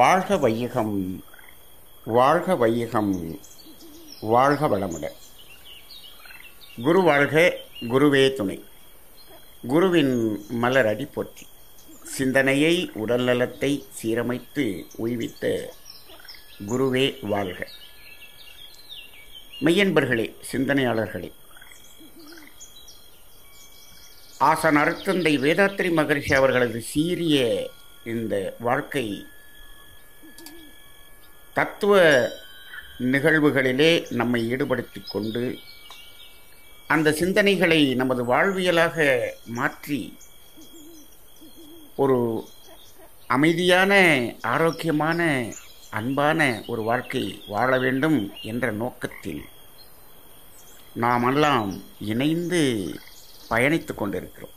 வாழ்க வையகம் வாழ்க வையகம் வாழ்க வளமுடன் குரு வாழ்க குருவே துணை குருவின் மலரடி போற்றி சிந்தனையை உடல்நலத்தை சீரமைத்து உய்வித்த குருவே வாழ்க மெய்யன்பர்களே சிந்தனையாளர்களே ஆசான் அருத்தந்தை வேதாத்திரி மகரிஷி அவர்களது சீரிய இந்த வாழ்க்கை தத்துவ நிகழ்வுகளிலே நம்மை ஈடுபடுத்திக் கொண்டு அந்த சிந்தனைகளை நமது வாழ்வியலாக மாற்றி ஒரு அமைதியான ஆரோக்கியமான அன்பான ஒரு வாழ்க்கை வாழ வேண்டும் என்ற நோக்கத்தில் நாமெல்லாம் இணைந்து பயணித்துக் கொண்டிருக்கிறோம்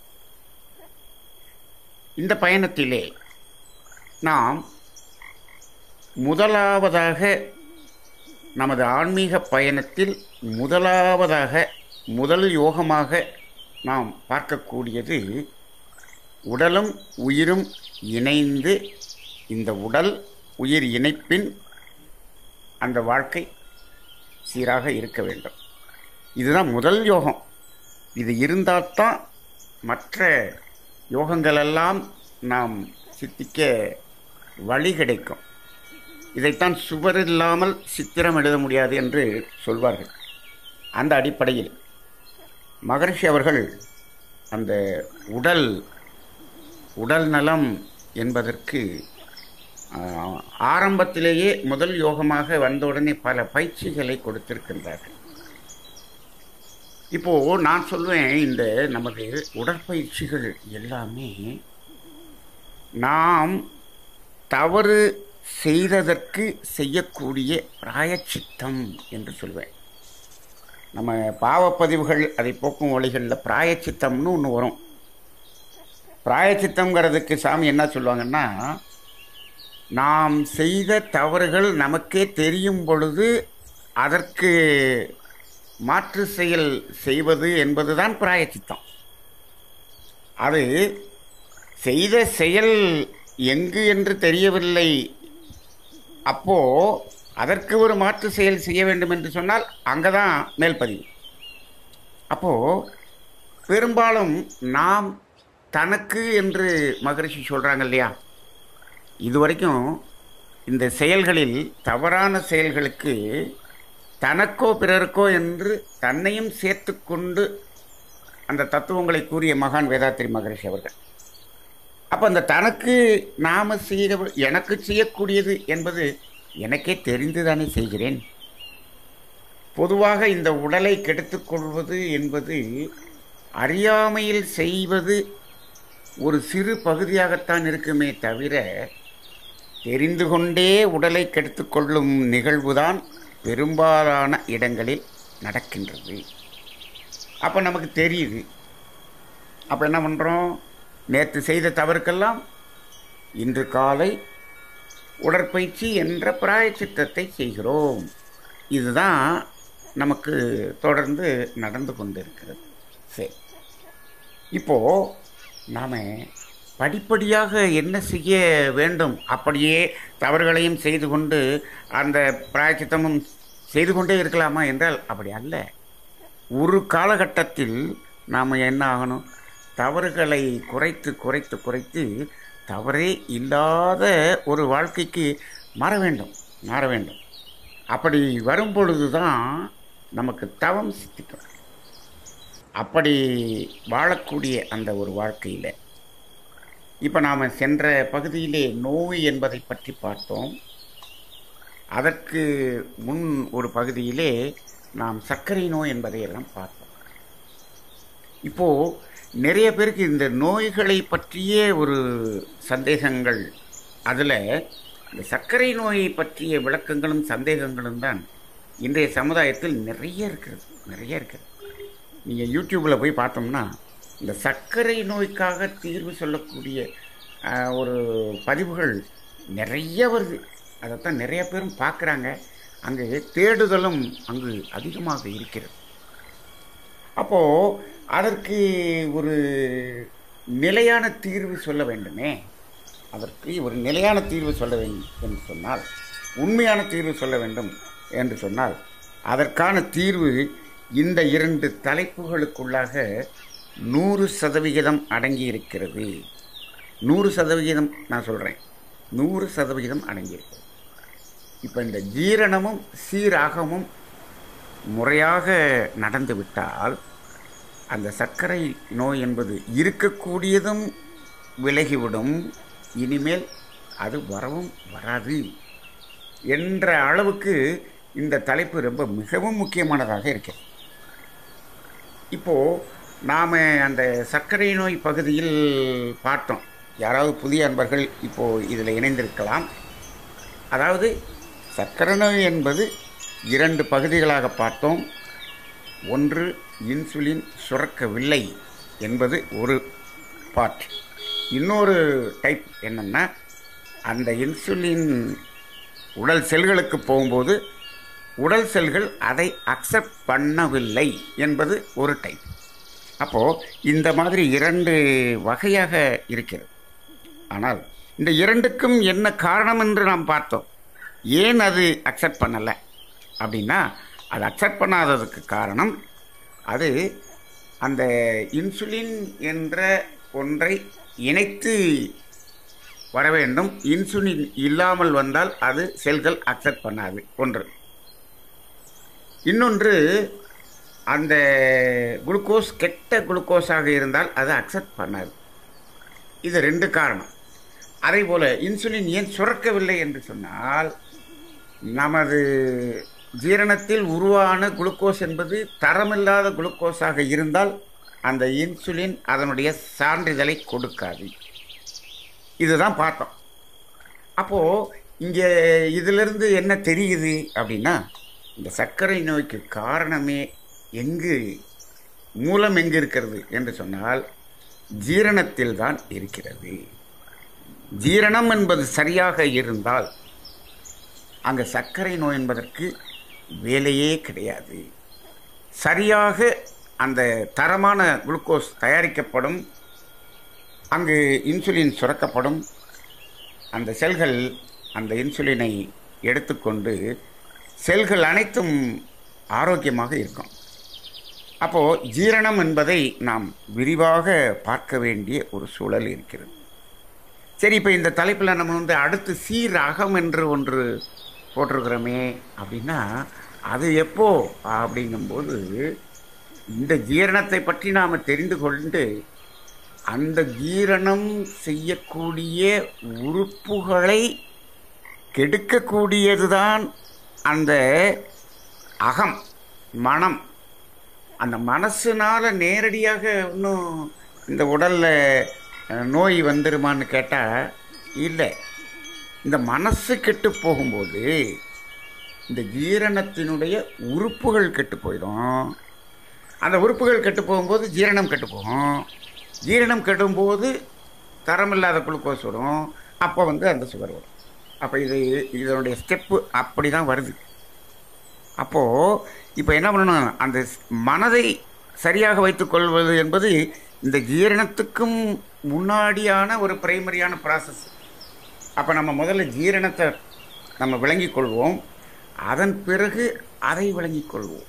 இந்த பயணத்திலே நாம் முதலாவதாக நமது ஆன்மீக பயணத்தில் முதலாவதாக முதல் யோகமாக நாம் பார்க்கக்கூடியது உடலும் உயிரும் இணைந்து இந்த உடல் உயிர் இணைப்பின் அந்த வாழ்க்கை சீராக இருக்க வேண்டும் இதுதான் முதல் யோகம் இது இருந்தால்தான் மற்ற யோகங்களெல்லாம் நாம் சித்திக்க வழி கிடைக்கும் இதைத்தான் சுவர் இல்லாமல் சித்திரம் எழுத முடியாது என்று சொல்வார்கள் அந்த அடிப்படையில் மகரிஷி அவர்கள் அந்த உடல் உடல் நலம் என்பதற்கு ஆஹ், ஆரம்பத்திலேயே முதல் யோகமாக வந்தவுடனே பல பயிற்சிகளை கொடுத்திருக்கின்றார்கள் இப்போ நான் சொல்வேன் இந்த நமது உடற்பயிற்சிகள் எல்லாமே நாம் தவறு செய்ததற்கு செய்யக்கூடிய பிராயச்சித்தம் என்று சொல்வேன் நம்ம பாவப்பதிவுகள் அதை போக்கும் வழிகளில் பிராயச்சித்தம்னு ஒன்று வரும் பிராயச்சித்தம்ங்கிறதுக்கு சாமி என்ன சொல்லுவாங்கன்னா நாம் செய்த தவறுகள் நமக்கே தெரியும் பொழுது அதற்கு மாற்று செயல் செய்வது என்பதுதான் பிராயச்சித்தம் அது செய்த செயல் எங்கு என்று தெரியவில்லை அப்போ அதற்கு ஒரு மாற்று செயல் செய்ய வேண்டும் என்று சொன்னால் அங்கே தான் மேல்பதிவு அப்போ பெரும்பாலும் நாம் தனக்கு என்று மகரிஷி சொல்கிறாங்க இல்லையா இதுவரைக்கும் இந்த செயல்களில் தவறான செயல்களுக்கு தனக்கோ பிறருக்கோ என்று தன்னையும் சேர்த்து கொண்டு அந்த தத்துவங்களை கூறிய மகான் வேதாத்திரி மகரிஷி அவர்கள் அப்போ அந்த தனக்கு நாம செய்ய எனக்கு செய்யக்கூடியது என்பது எனக்கே தெரிந்து தானே செய்கிறேன் பொதுவாக இந்த உடலை கெடுத்துக் கொள்வது என்பது அறியாமையில் செய்வது ஒரு சிறு பகுதியாகத்தான் இருக்குமே தவிர தெரிந்து கொண்டே உடலை கெடுத்துக் கொள்ளும் நிகழ்வுதான் பெரும்பாலான இடங்களில் நடக்கின்றது அப்போ நமக்கு தெரியுது அப்போ என்ன பண்ணுறோம் நேற்று செய்த தவறுக்கெல்லாம் இன்று காலை உடற்பயிற்சி என்ற பிராயச்சித்தத்தை செய்கிறோம் இதுதான் நமக்கு தொடர்ந்து நடந்து கொண்டிருக்கிறது சரி இப்போது நாம் படிப்படியாக என்ன செய்ய வேண்டும் அப்படியே தவறுகளையும் செய்து கொண்டு அந்த பிராயச்சித்தமும் செய்து கொண்டே இருக்கலாமா என்றால் அப்படி அல்ல ஒரு காலகட்டத்தில் நாம் என்ன ஆகணும் தவறுகளை குறைத்து குறைத்து குறைத்து தவறே இல்லாத ஒரு வாழ்க்கைக்கு மாற வேண்டும் மாற வேண்டும் அப்படி வரும் பொழுது தான் நமக்கு தவம் சித்திக்கும் அப்படி வாழக்கூடிய அந்த ஒரு வாழ்க்கையில் இப்போ நாம் சென்ற பகுதியிலே நோய் என்பதை பற்றி பார்த்தோம் அதற்கு முன் ஒரு பகுதியிலே நாம் சர்க்கரை நோய் என்பதை எல்லாம் பார்த்தோம் இப்போது நிறைய பேருக்கு இந்த நோய்களை பற்றிய ஒரு சந்தேகங்கள் அதில் இந்த சர்க்கரை நோயை பற்றிய விளக்கங்களும் சந்தேகங்களும் தான் இன்றைய சமுதாயத்தில் நிறைய இருக்கிறது நிறைய இருக்கிறது நீங்கள் யூடியூப்பில் போய் பார்த்தோம்னா இந்த சர்க்கரை நோய்க்காக தீர்வு சொல்லக்கூடிய ஆஹ், ஒரு பதிவுகள் நிறைய வருது அதைத்தான் நிறைய பேரும் பார்க்குறாங்க அங்கே தேடுதலும் அங்கு அதிகமாக இருக்கிறது அப்போது அதற்கு ஒரு நிலையான தீர்வு சொல்ல வேண்டுமே அதற்கு ஒரு நிலையான தீர்வு சொல்ல வேண்டும் என்று சொன்னால் உண்மையான தீர்வு சொல்ல வேண்டும் என்று சொன்னால் அதற்கான தீர்வு இந்த இரண்டு தலைப்புகளுக்குள்ளாக நூறு சதவிகிதம் அடங்கி இருக்கிறது நூறு சதவிகிதம் நான் சொல்கிறேன் நூறு சதவிகிதம் அடங்கியிருக்கிறது இப்போ இந்த ஜீரணமும் சீராகமும் முறையாக நடந்துவிட்டால் அந்த சர்க்கரை நோய் என்பது இருக்கக்கூடியதும் விலகிவிடும் இனிமேல் அது வரவும் வராது என்ற அளவுக்கு இந்த தலைப்பு ரொம்ப மிகவும் முக்கியமானதாக இருக்கிறது இப்போது நாம் அந்த சர்க்கரை நோய் பகுதியில் பார்த்தோம் யாராவது புதிய அன்பர்கள் இப்போது இதில் இணைந்திருக்கலாம் அதாவது சர்க்கரை நோய் என்பது இரண்டு பகுதிகளாக பார்த்தோம் ஒன்று இன்சுலின் சுரக்கவில்லை என்பது ஒரு பார்ட் இன்னொரு டைப் என்னென்னா அந்த இன்சுலின் உடல் செல்களுக்கு போகும்போது உடல் செல்கள் அதை அக்செப்ட் பண்ணவில்லை என்பது ஒரு டைப் அப்போது இந்த மாதிரி இரண்டு வகையாக இருக்கிறது ஆனால் இந்த இரண்டுக்கும் என்ன காரணம் என்று நாம் பார்த்தோம் ஏன் அது அக்செப்ட் பண்ணலை அப்படின்னா அது அக்செப்ட் பண்ணாததுக்கு காரணம் அது அந்த இன்சுலின் என்ற ஒன்றை இணைத்து வர வேண்டும் இன்சுலின் இல்லாமல் வந்தால் அது செல்கள் அக்செப்ட் பண்ணாது ஒன்று இன்னொன்று அந்த குளுக்கோஸ் கெட்ட குளுக்கோஸாக இருந்தால் அதை அக்செப்ட் பண்ணாது இது ரெண்டு காரணம் அதே போல் இன்சுலின் ஏன் சுரக்கவில்லை என்று சொன்னால் நமது ஜீரணத்தில் உருவான குளுக்கோஸ் என்பது தரமில்லாத குளுக்கோஸாக இருந்தால் அந்த இன்சுலின் அதனுடைய சான்றிதழை கொடுக்காது இதுதான் பார்த்தோம் அப்போது இங்கே இதிலிருந்து என்ன தெரியுது அப்படின்னா இந்த சர்க்கரை நோய்க்கு காரணமே எங்கு மூலம் எங்கு இருக்கிறது என்று சொன்னால் ஜீரணத்தில் தான் இருக்கிறது ஜீரணம் என்பது சரியாக இருந்தால் அங்கே சர்க்கரை நோய் என்பதற்கு வேலையே கிடையாது சரியாக அந்த தரமான குளுக்கோஸ் தயாரிக்கப்படும் அங்கு இன்சுலின் சுரக்கப்படும் அந்த செல்கள் அந்த இன்சுலினை எடுத்துக்கொண்டு செல்கள் அனைத்தும் ஆரோக்கியமாக இருக்கும் அப்போது ஜீரணம் என்பதை நாம் விரிவாக பார்க்க வேண்டிய ஒரு சூழல் இருக்கிறது சரி இப்போ இந்த தலைப்பில் நம்ம வந்து அடுத்து சீரகம் என்று ஒன்று போட்டிருக்கிறோமே அப்படின்னா அது எப்போ அப்படிங்கும்போது இந்த ஜீரணத்தை பற்றி நாம் தெரிந்து கொண்டு அந்த ஜீரணம் செய்யக்கூடிய உறுப்புகளை கெடுக்கக்கூடியதுதான் அந்த அகம் மனம் அந்த மனசுனால் நேரடியாக இன்னும் இந்த உடலில் நோய் வந்துருமான்னு கேட்டால் இல்லை இந்த மனசு கெட்டு போகும்போது இந்த ஜீரணத்தினுடைய உறுப்புகள் கெட்டு போயிடும் அந்த உறுப்புகள் கெட்டு போகும்போது ஜீரணம் கெட்டு போகும் ஜீரணம் கெடும்போது தரமில்லாத குளுக்கோஸ் வரும் அப்போ வந்து அந்த சுகர் வரும் அப்போ இது இதனுடைய ஸ்டெப்பு அப்படி தான் வருது அப்போது இப்போ என்ன பண்ணணும் அந்த மனதை சரியாக வைத்துக்கொள்வது என்பது இந்த ஜீரணத்துக்கும் முன்னாடியான ஒரு பிரைமரியான ப்ராசஸ் அப்போ நம்ம முதல்ல ஜீரணத்தை நம்ம விளங்கிக் கொள்வோம் அதன் பிறகு அதை விளங்கிக் கொள்வோம்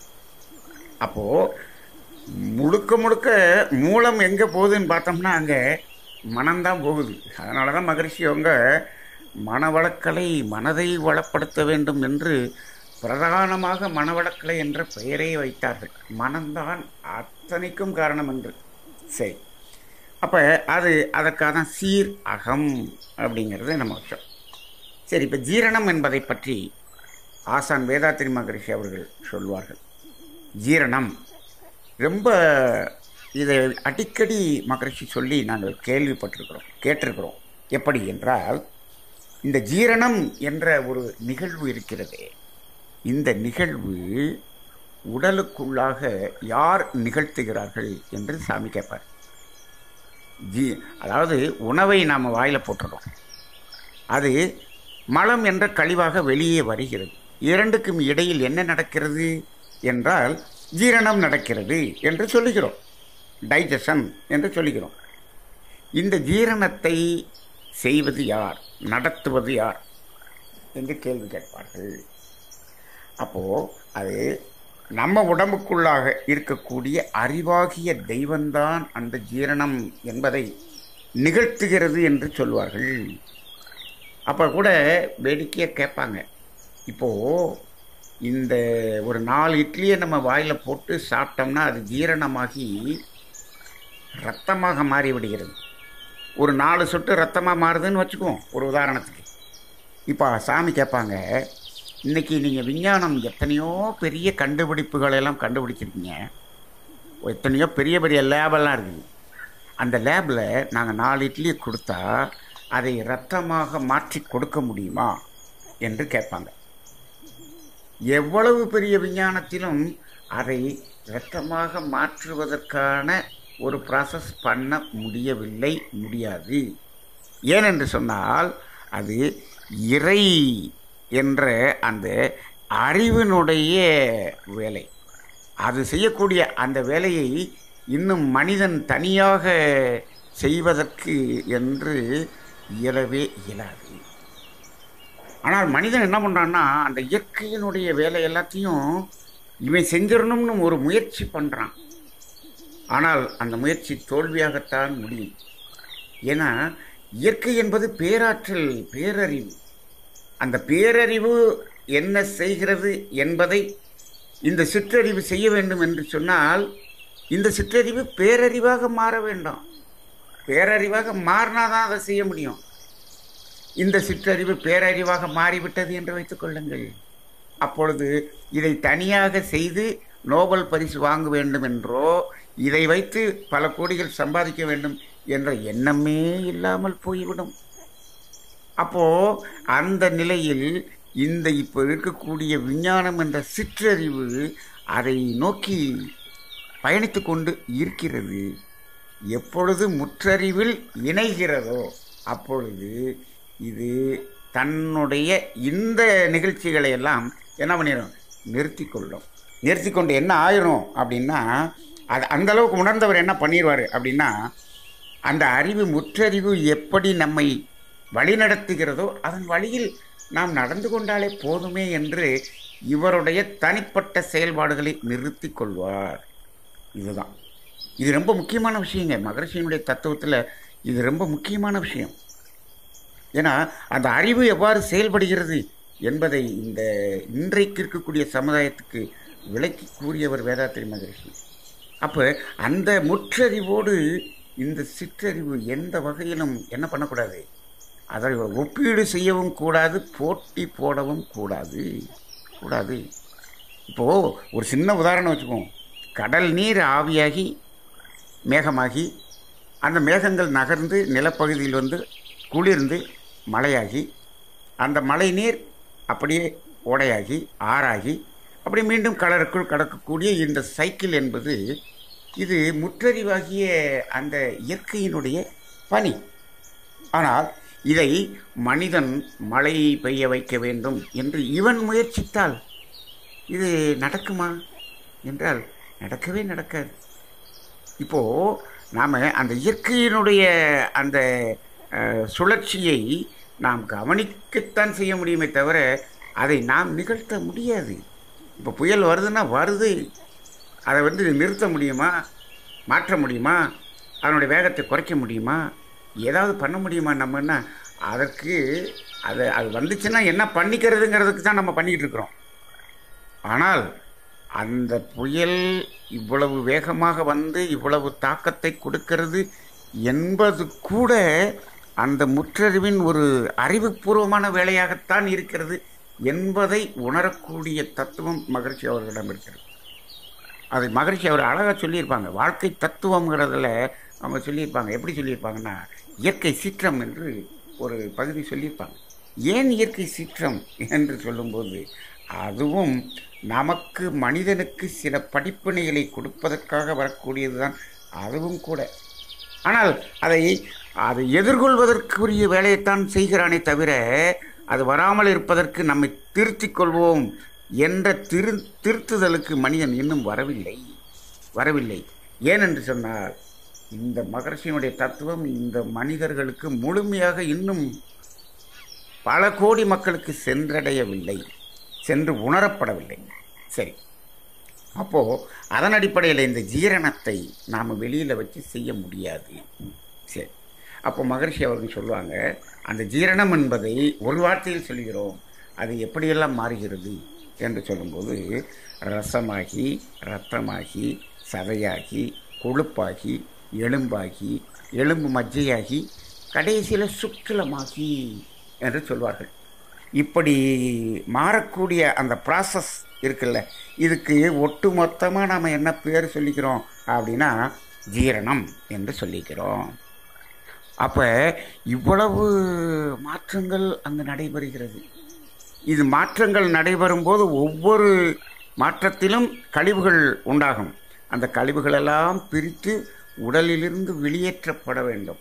அப்போது முழுக்க முழுக்க மூலம் எங்கே போகுதுன்னு பார்த்தோம்னா அங்கே மனம்தான் போகுது அதனால தான் மகரிஷி அவங்க மனவளக்கலை மனதை வளப்படுத்த வேண்டும் என்று பிரதானமாக மனவளக்கலை என்ற பெயரை வைத்தார்கள் மனம்தான் அத்தனைக்கும் காரணம் என்று சரி அப்போ அது அதற்கான சீர் அகம் அப்படிங்கிறது நம்ம வச்சோம் சரி இப்போ ஜீரணம் என்பதை பற்றி ஆசான் வேதாத்திரி மகரிஷி அவர்கள் சொல்வார்கள் ஜீரணம் ரொம்ப இதை அடிக்கடி மகரிஷி சொல்லி நாங்கள் கேள்விப்பட்டிருக்கிறோம் கேட்டிருக்கிறோம் எப்படி என்றால் இந்த ஜீரணம் என்ற ஒரு நிகழ்வு இருக்கிறதே இந்த நிகழ்வு உடலுக்குள்ளாக யார் நிகழ்த்துகிறார்கள் என்று சாமி கேட்பார் ஜீ அதாவது உணவை நாம் வாயில் போட்டுறோம் அது மலம் என்ற கழிவாக வெளியே வருகிறது இரண்டுக்கும் இடையில் என்ன நடக்கிறது என்றால் ஜீரணம் நடக்கிறது என்று சொல்லுகிறோம் டைஜஷன் என்று சொல்லுகிறோம் இந்த ஜீரணத்தை செய்வது யார் நடத்துவது யார் என்று கேள்வி கேட்பார்கள் அப்போது அது நம்ம உடம்புக்குள்ளாக இருக்கக்கூடிய அறிவாகிய தெய்வந்தான் அந்த ஜீரணம் என்பதை நிகழ்த்துகிறது என்று சொல்வார்கள் அப்போ கூட வேடிக்கையாக கேட்பாங்க இப்போது இந்த ஒரு நாலு இட்லியை நம்ம வாயில் போட்டு சாப்பிட்டோம்னா அது ஜீரணமாகி ரத்தமாக மாறிவிடுகிறது ஒரு நாலு சொட்டு ரத்தமாக மாறுதுன்னு வச்சுக்குவோம் ஒரு உதாரணத்துக்கு இப்போ சாமி கேட்பாங்க இன்றைக்கி நீங்கள் விஞ்ஞானம் எத்தனையோ பெரிய கண்டுபிடிப்புகளை எல்லாம் கண்டுபிடிச்சிருக்கீங்க எத்தனையோ பெரிய பெரிய லேபெல்லாம் இருக்குது அந்த லேபில் நாங்கள் நாலு இட்லியை கொடுத்தா அதை ரத்தமாக மாற்றி கொடுக்க முடியுமா என்று கேட்பாங்க எவ்வளவு பெரிய விஞ்ஞானத்திலும் அதை இரத்தமாக மாற்றுவதற்கான ஒரு ப்ராசஸ் பண்ண முடியவில்லை முடியாது ஏனென்று சொன்னால் அது இறை என்ற அந்த அறிவினுடைய வேலை அது செய்யக்கூடிய அந்த வேலையை இன்னும் மனிதன் தனியாக செய்வதற்கு என்று இயலவே இயலாது ஆனால் மனிதன் என்ன பண்ணுறான்னா அந்த இயற்கையினுடைய வேலை எல்லாத்தையும் இவன் செஞ்சிடணும்னு ஒரு முயற்சி பண்ணுறான் ஆனால் அந்த முயற்சி தோல்வியாகத்தான் முடியும் ஏன்னா இயற்கை என்பது பேராற்றல் பேரறிவு அந்த பேரறிவு என்ன செய்கிறது என்பதை இந்த சிற்றறிவு செய்ய வேண்டும் என்று சொன்னால் இந்த சிற்றறிவு பேரறிவாக மாற வேண்டும் பேரறிவாக மாறினா தான் அதை செய்ய முடியும் இந்த சிற்றறிவு பேரறிவாக மாறிவிட்டது என்று வைத்துக் கொள்ளுங்கள் அப்பொழுது இதை தனியாக செய்து நோபல் பரிசு வாங்க வேண்டும் என்றோ இதை வைத்து பல கோடிகள் சம்பாதிக்க வேண்டும் என்ற எண்ணமே இல்லாமல் போய்விடும் அப்போ அந்த நிலையில் இந்த இப்போ இருக்கக்கூடிய விஞ்ஞானம் என்ற சிற்றறிவு அதை நோக்கி பயணித்து கொண்டு இருக்கிறது எப்பொழுது முற்றறிவில் இணைகிறதோ அப்பொழுது இது தன்னுடைய இந்த நிகழ்ச்சிகளை எல்லாம் என்ன பண்ணிடும் நிறுத்தி கொள்ளும் நிறுத்தி கொண்டு என்ன ஆயிரும் அப்படின்னா அது அந்த அளவுக்கு உணர்ந்தவர் என்ன பண்ணிடுவார் அப்படின்னா அந்த அறிவு முற்றறிவு எப்படி நம்மை வழிநடத்துகிறதோ அதன் வழியில் நாம் நடந்து கொண்டாலே போதுமே என்று இவருடைய தனிப்பட்ட செயல்பாடுகளை நிறுத்தி கொள்வார் இதுதான் இது ரொம்ப முக்கியமான விஷயங்க மகரிஷியினுடைய தத்துவத்தில் இது ரொம்ப முக்கியமான விஷயம் ஏன்னா அந்த அறிவு எவ்வாறு செயல்படுகிறது என்பதை இந்த இன்றைக்கு இருக்கக்கூடிய சமுதாயத்துக்கு விளக்கி கூறியவர் வேதாத்திரி மகரிஷி அப்போ அந்த முற்றறிவோடு இந்த சிற்றறிவு எந்த வகையிலும் என்ன பண்ணக்கூடாது அதை ஒப்பீடு செய்யவும் கூடாது போட்டி போடவும் கூடாது கூடாது இப்போது ஒரு சின்ன உதாரணம் வச்சுக்குவோம் கடல் நீர் ஆவியாகி மேகமாகி அந்த மேகங்கள் நகர்ந்து நிலப்பகுதியில் வந்து குளிர்ந்து மழையாகி அந்த மழை நீர் அப்படியே ஓடையாகி ஆறாகி அப்படி மீண்டும் கடலுக்குள் கடக்கக்கூடிய இந்த சைக்கிள் என்பது இது முற்றறிவாகிய அந்த இயற்கையினுடைய பணி ஆனால் இதை மனிதன் மழை பெய்ய வைக்க வேண்டும் என்று இவன் முயற்சித்தால் இது நடக்குமா என்றால் நடக்கவே நடக்காது இப்போது நாம் அந்த இயற்கையினுடைய அந்த அஹ், சுழற்சியை நாம் கவனிக்கத்தான் செய்ய முடியுமே தவிர அதை நாம் நிகழ்த்த முடியாது இப்போ புயல் வருதுன்னா வருது அதை வந்து நிறுத்த முடியுமா மாற்ற முடியுமா அதனுடைய வேகத்தை குறைக்க முடியுமா ஏதாவது பண்ண முடியுமா நம்மன்னா அதற்கு அது அது வந்துச்சுன்னா என்ன பண்ணிக்கிறதுங்கிறதுக்கு தான் நம்ம பண்ணிக்கிட்டு இருக்கிறோம் ஆனால் அந்த புயல் இவ்வளவு வேகமாக வந்து இவ்வளவு தாக்கத்தை கொடுக்கிறது என்பது கூட அந்த முற்றறிவின் ஒரு அறிவுபூர்வமான வேலையாகத்தான் இருக்கிறது என்பதை உணரக்கூடிய தத்துவம் மகிழ்ச்சி அவர்களிடம் இருக்கிறது அதை மகிழ்ச்சி அவர் அழகாக சொல்லியிருப்பாங்க வாழ்க்கை தத்துவங்கிறதுல அவங்க சொல்லியிருப்பாங்க எப்படி சொல்லியிருப்பாங்கன்னா இயற்கை சீற்றம் என்று ஒரு பகுதி சொல்லியிருப்பாங்க ஏன் இயற்கை சீற்றம் என்று சொல்லும்போது அதுவும் நமக்கு மனிதனுக்கு சில படிப்பினைகளை கொடுப்பதற்காக வரக்கூடியது தான் அதுவும் கூட ஆனால் அதை அதை எதிர்கொள்வதற்குரிய வேலையைத்தான் செய்கிறானே தவிர அது வராமல் இருப்பதற்கு நம்மை திருத்திக் கொள்வோம் என்ற திரு திருத்துதலுக்கு மனிதன் இன்னும் வரவில்லை வரவில்லை ஏனென்று சொன்னால் இந்த மகர்ஷியினுடைய தத்துவம் இந்த மனிதர்களுக்கு முழுமையாக இன்னும் பல கோடி மக்களுக்கு சென்றடையவில்லை சென்று உணரப்படவில்லை சரி அப்போது அதன் அடிப்படையில் இந்த ஜீரணத்தை நாம் வெளியில் வச்சு செய்ய முடியாது சரி அப்போ மகர்ஷி அவர்கள் சொல்லுவாங்க அந்த ஜீரணம் என்பதை ஒரு வார்த்தையில் சொல்கிறோம் அது எப்படியெல்லாம் மாறுகிறது என்று சொல்லும்போது ரசமாகி ரத்தமாகி சதையாகி கொழுப்பாகி எலும்பாகி எலும்பு மஜ்ஜையாகி கடைசியில் சுக்கிலமாகி என்று சொல்வார்கள் இப்படி மாறக்கூடிய அந்த ப்ராசஸ் இருக்குல்ல இதுக்கு ஒட்டு மொத்தமாக நாம் என்ன பேர் சொல்லிக்கிறோம் அப்படின்னா ஜீரணம் என்று சொல்லிக்கிறோம் அப்போ இவ்வளவு மாற்றங்கள் அங்கு நடைபெறுகிறது இது மாற்றங்கள் நடைபெறும்போது ஒவ்வொரு மாற்றத்திலும் கழிவுகள் உண்டாகும் அந்த கழிவுகளெல்லாம் பிரித்து உடலிலிருந்து வெளியேற்றப்பட வேண்டும்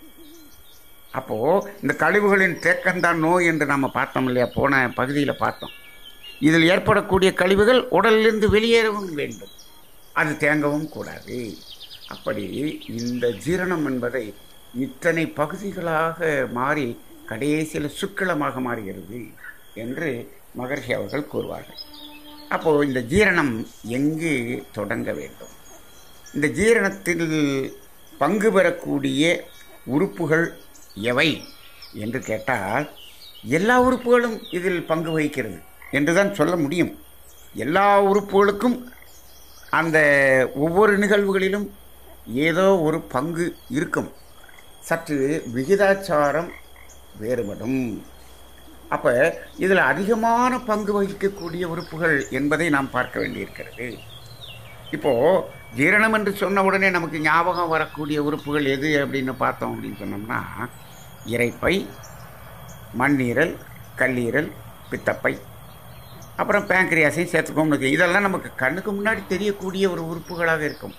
அப்போது இந்த கழிவுகளின் தேக்கம்தான் நோய் என்று நாம் பார்த்தோம் இல்லையா போன பகுதியில் பார்த்தோம் இதில் ஏற்படக்கூடிய கழிவுகள் உடலிலிருந்து வெளியேறவும் வேண்டும் அது தேங்கவும் கூடாது அப்படி இந்த ஜீரணம் என்பதை இத்தனை பகுதிகளாக மாறி கடைசியில் சுக்கிலமாக மாறுகிறது என்று மகர்ஷி அவர்கள் கூறுவார்கள் அப்போது இந்த ஜீரணம் எங்கு தொடங்க வேண்டும் இந்த ஜீரணத்தில் பங்கு பெறக்கூடிய உறுப்புகள் எவை என்று கேட்டால் எல்லா உறுப்புகளும் இதில் பங்கு வகிக்கிறது என்று தான் சொல்ல முடியும் எல்லா உறுப்புகளுக்கும் அந்த ஒவ்வொரு நிகழ்வுகளிலும் ஏதோ ஒரு பங்கு இருக்கும் சற்று விகிதாச்சாரம் வேறுபடும் அப்போ இதில் அதிகமான பங்கு வகிக்கக்கூடிய உறுப்புகள் என்பதை நாம் பார்க்க வேண்டியிருக்கிறது இப்போது ஜீரணம் என்று சொன்ன உடனே நமக்கு ஞாபகம் வரக்கூடிய உறுப்புகள் எது அப்படின்னு பார்த்தோம் அப்படின்னு சொன்னோம்னா இறைப்பை மண்ணீரல் கல்லீரல் பித்தப்பை அப்புறம் பேங்க்ரியாஸையும் சேர்த்துக்கோம்னு இதெல்லாம் நமக்கு கண்ணுக்கு முன்னாடி தெரியக்கூடிய ஒரு உறுப்புகளாக இருக்கும்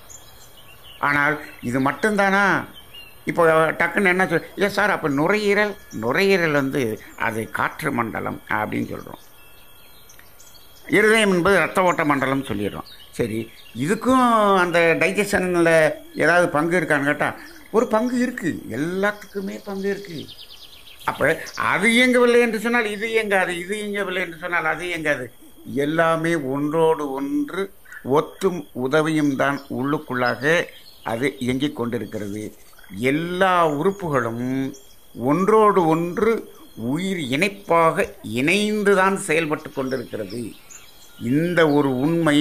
ஆனால் இது மட்டும்தானா இப்போ டக்குன்னு என்ன சொல் இல்லை சார் அப்போ நுரையீரல் நுரையீரல் வந்து அது காற்று மண்டலம் அப்படின்னு சொல்கிறோம் இருதயம் என்பது ரத்த ஓட்ட மண்டலம் சொல்லிடுறோம் சரி இதுக்கும் அந்த டைஜஷனில் ஏதாவது பங்கு இருக்கான்னு கேட்டால் ஒரு பங்கு இருக்குது எல்லாத்துக்குமே பங்கு இருக்குது அப்போ அது இயங்கவில்லை என்று சொன்னால் இது இயங்காது இது இயங்கவில்லை என்று சொன்னால் அது இயங்காது எல்லாமே ஒன்றோடு ஒன்று ஒத்தும் உதவியும் தான் உள்ளுக்குள்ளாக அது இயங்கிக் கொண்டிருக்கிறது எல்லா உறுப்புகளும் ஒன்றோடு ஒன்று உயிர் இணைப்பாக இணைந்துதான் செயல்பட்டு கொண்டிருக்கிறது இந்த ஒரு உண்மை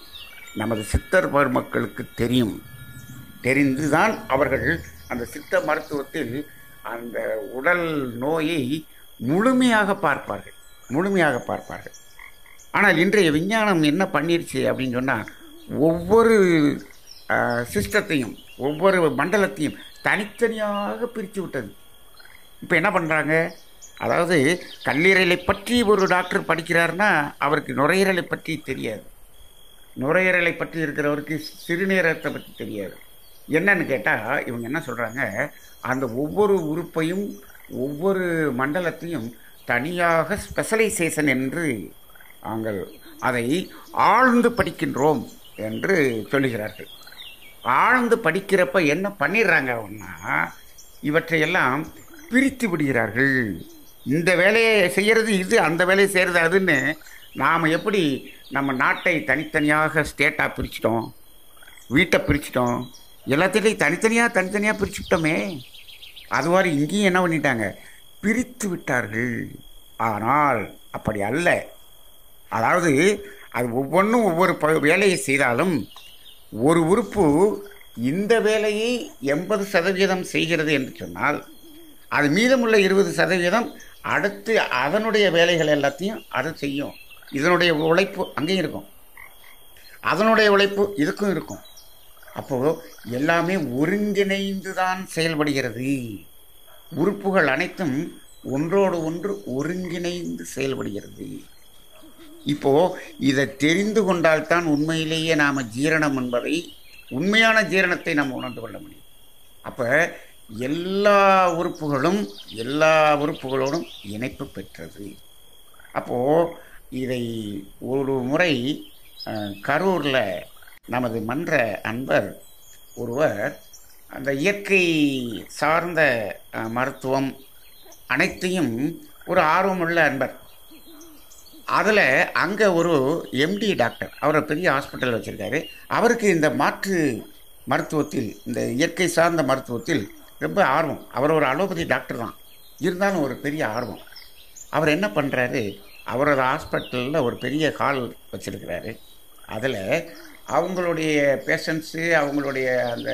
நமது சித்தர் பெருமக்களுக்கு தெரியும் தெரிந்துதான் அவர்கள் அந்த சித்த மருத்துவத்தில் அந்த உடல் நோயை முழுமையாக பார்ப்பார்கள் முழுமையாக பார்ப்பார்கள் ஆனால் இன்றைய விஞ்ஞானம் என்ன பண்ணிருச்சு அப்படின்னு சொன்னால் ஒவ்வொரு சிஸ்டத்தையும் ஒவ்வொரு மண்டலத்தையும் தனித்தனியாக பிரித்து விட்டது இப்போ என்ன பண்ணுறாங்க அதாவது கல்லீரலை பற்றி ஒரு டாக்டர் படிக்கிறாருன்னா அவருக்கு நுரையீரலை பற்றி தெரியாது நுரையீரலை பற்றி இருக்கிறவருக்கு சிறுநீரகத்தை பற்றி தெரியாது என்னன்னு கேட்டால் இவங்க என்ன சொல்கிறாங்க அந்த ஒவ்வொரு உறுப்பையும் ஒவ்வொரு மண்டலத்தையும் தனியாக ஸ்பெஷலைசேஷன் என்று நாங்கள் அதை ஆழ்ந்து படிக்கின்றோம் என்று சொல்லுகிறார்கள் ஆழ்ந்து படிக்கிறப்ப என்ன பண்ணிடுறாங்க அப்படின்னா இவற்றையெல்லாம் பிரித்து விடுகிறார்கள் இந்த வேலையை செய்கிறது இது அந்த வேலையை செய்கிறது அதுன்னு நாம் எப்படி நம்ம நாட்டை தனித்தனியாக ஸ்டேட்டாக பிரிச்சிட்டோம் வீட்டை பிரிச்சிட்டோம் எல்லாத்திலையும் தனித்தனியாக தனித்தனியாக பிரிச்சுட்டோமே அது மாதிரி இங்கேயும் என்ன பண்ணிட்டாங்க பிரித்து விட்டார்கள் ஆனால் அப்படி அல்ல அதாவது அது ஒவ்வொன்றும் ஒவ்வொரு ப வேலையை செய்தாலும் ஒரு உறுப்பு இந்த வேலையை எண்பது சதவீதம் செய்கிறது என்று சொன்னால் அது மீதமுள்ள இருபது சதவீதம் அடுத்து அதனுடைய வேலைகள் எல்லாத்தையும் அது செய்யும் இதனுடைய உழைப்பு அங்கேயும் இருக்கும் அதனுடைய உழைப்பு இதுக்கும் இருக்கும் அப்போது எல்லாமே ஒருங்கிணைந்து தான் செயல்படுகிறது உறுப்புகள் அனைத்தும் ஒன்றோடு ஒன்று ஒருங்கிணைந்து செயல்படுகிறது இப்போ இதை தெரிந்து கொண்டால்தான் உண்மையிலேயே நாம் ஜீரணம் என்பதை உண்மையான ஜீரணத்தை நாம் உணர்ந்து கொள்ள முடியும் அப்போ எல்லா உறுப்புகளும் எல்லா உறுப்புகளோடும் இணைப்பு பெற்றது அப்போது இதை ஒரு முறை கரூரில் நமது மன்ற அன்பர் ஒருவர் அந்த இயற்கை சார்ந்த அஹ், மருத்துவம் அனைத்தையும் ஒரு ஆர்வமுள்ள அன்பர் அதில் அங்கே ஒரு எம்டி டாக்டர் அவர் ஒரு பெரிய ஹாஸ்பிட்டல் வச்சுருக்காரு அவருக்கு இந்த மாற்று மருத்துவத்தில் இந்த இயற்கை சார்ந்த மருத்துவத்தில் ரொம்ப ஆர்வம் அவர் ஒரு அலோபதி டாக்டர் தான் இருந்தாலும் ஒரு பெரிய ஆர்வம் அவர் என்ன பண்ணுறாரு அவரோட ஹாஸ்பிட்டலில் ஒரு பெரிய ஹால் வச்சுருக்கிறாரு அதில் அவங்களுடைய பேஷண்ட்ஸு அவங்களுடைய அந்த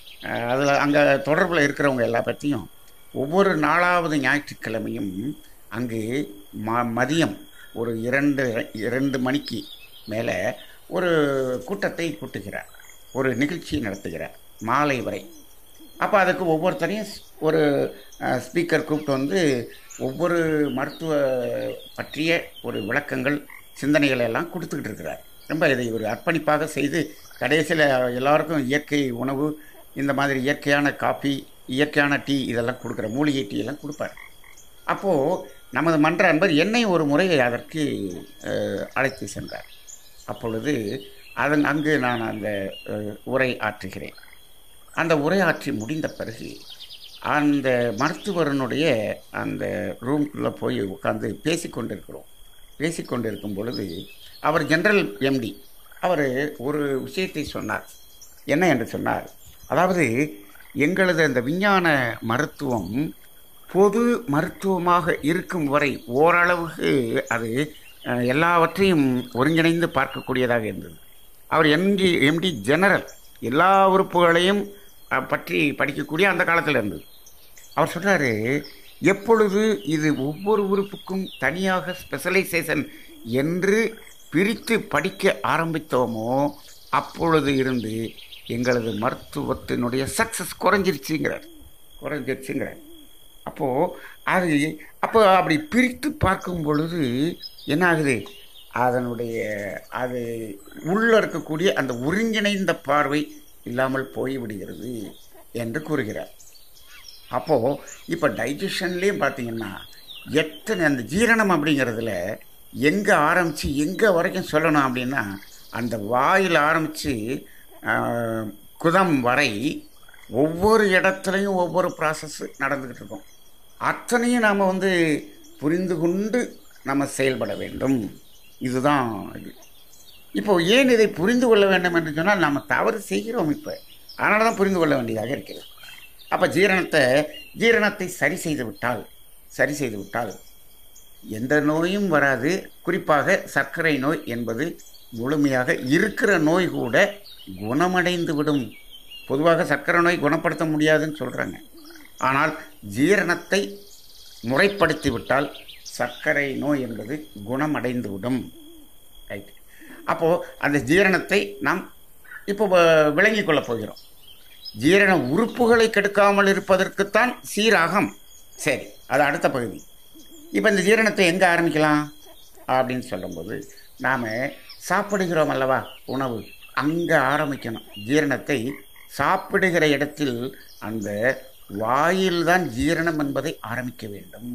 அதில் அங்கே தொடர்பில் இருக்கிறவங்க எல்லா பற்றியும் ஒவ்வொரு நாலாவது ஞாயிற்றுக்கிழமையும் அங்கு ம மதியம் ஒரு இரண்டு இரண்டு மணிக்கு மேலே ஒரு கூட்டத்தை கூட்டுகிறார் ஒரு நிகழ்ச்சி நடத்துகிறார் மாலை வரை அப்போ அதுக்கு ஒவ்வொருத்தரையும் ஸ்- ஒரு ஸ்பீக்கர் கூப்பிட்டு வந்து ஒவ்வொரு மருத்துவ பற்றிய ஒரு விளக்கங்கள் சிந்தனைகளை எல்லாம் கொடுத்துக்கிட்டு இருக்கிறார் ரொம்ப இதை ஒரு அர்ப்பணிப்பாக செய்து கடைசியில் எல்லாருக்கும் இயற்கை உணவு இந்த மாதிரி இயற்கையான காஃபி இயற்கையான டீ இதெல்லாம் கொடுக்குற மூலிகை டீ எல்லாம் கொடுப்பார் அப்போது நமது மன்ற அன்பர் என்னை ஒரு முறை அதற்கு அஹ், அழைத்து சென்றார் அப்பொழுது அதன் அங்கு நான் அந்த அஹ், உரை ஆற்றுகிறேன் அந்த உரையாற்றி முடிந்த பிறகு அந்த மருத்துவரனுடைய அந்த ரூம்குள்ளே போய் உட்காந்து பேசிக்கொண்டிருக்கிறோம் பேசிக்கொண்டிருக்கும் பொழுது அவர் ஜெனரல் எம்டி அவர் ஒரு விஷயத்தை சொன்னார் என்ன என்று சொன்னார் அதாவது எங்களது அந்த விஞ்ஞான மருத்துவம் பொது மருத்துவமாக இருக்கும் வரை ஓரளவுக்கு அது அஹ், எல்லாவற்றையும் ஒருங்கிணைந்து பார்க்கக்கூடியதாக இருந்தது அவர் எம்டி எம்டி ஜெனரல் எல்லா உறுப்புகளையும் அஹ், பற்றி படிக்கக்கூடிய அந்த காலத்தில் இருந்தது அவர் சொல்றாரு எப்பொழுது இது ஒவ்வொரு உறுப்புக்கும் தனியாக ஸ்பெஷலைசேஷன் என்று பிரித்து படிக்க ஆரம்பித்தோமோ அப்பொழுது இருந்து எங்களது மருத்துவத்தினுடைய சக்ஸஸ் குறைஞ்சிருச்சுங்கிறார் குறைஞ்சிருச்சுங்கிறார் அப்போது அது அப்போ அப்படி பிரித்து பார்க்கும் பொழுது என்ன ஆகுது அதனுடைய அது உள்ள இருக்கக்கூடிய அந்த ஒருங்கிணைந்த பார்வை இல்லாமல் போய்விடுகிறது என்று கூறுகிறார் அப்போது இப்போ டைஜஷன்லேயும் பார்த்தீங்கன்னா எத்தனை அந்த ஜீரணம் அப்படிங்கிறதுல எங்கே ஆரம்பித்து எங்கே வரைக்கும் சொல்லணும் அப்படின்னா அந்த வாயில் ஆரம்பித்து குதம் வரை ஒவ்வொரு இடத்துலையும் ஒவ்வொரு ப்ராசஸ் நடந்துக்கிட்டு இருக்கும் அத்தனையும் நாம் வந்து புரிந்து கொண்டு நம்ம செயல்பட வேண்டும் இதுதான் இது இப்போ ஏன் இதை புரிந்து கொள்ள வேண்டும் என்று சொன்னால் நாம் தவறு செய்கிறோம் இப்போ அதனால தான் புரிந்து கொள்ள வேண்டியதாக இருக்கிறது அப்போ ஜீரணத்தை ஜீரணத்தை சரி செய்து விட்டால் சரி செய்து விட்டால் எந்த நோயும் வராது குறிப்பாக சர்க்கரை நோய் என்பது முழுமையாக இருக்கிற நோய் கூட குணமடைந்து விடும் பொதுவாக சர்க்கரை நோய் குணப்படுத்த முடியாதுன்னு சொல்கிறாங்க ஆனால் ஜீரணத்தை முறைப்படுத்தி விட்டால் சர்க்கரை நோய் என்பது குணமடைந்து விடும் ரைட் அப்போது அந்த ஜீரணத்தை நாம் இப்போ வ- விளங்கிக் கொள்ளப் போகிறோம் ஜீரண உறுப்புகளை கெடுக்காமல் இருப்பதற்குத்தான் சீராகம் சரி அது அடுத்த பகுதி இப்போ இந்த ஜீரணத்தை எங்கே ஆரம்பிக்கலாம் அப்படின்னு சொல்லும்போது நாம் சாப்பிடுகிறோம் அல்லவா உணவு அங்கே ஆரம்பிக்கணும் ஜீரணத்தை சாப்பிடுகிற இடத்தில் அந்த வாயில்தான் ஜீரணம் என்பதை ஆரம்பிக்க வேண்டும்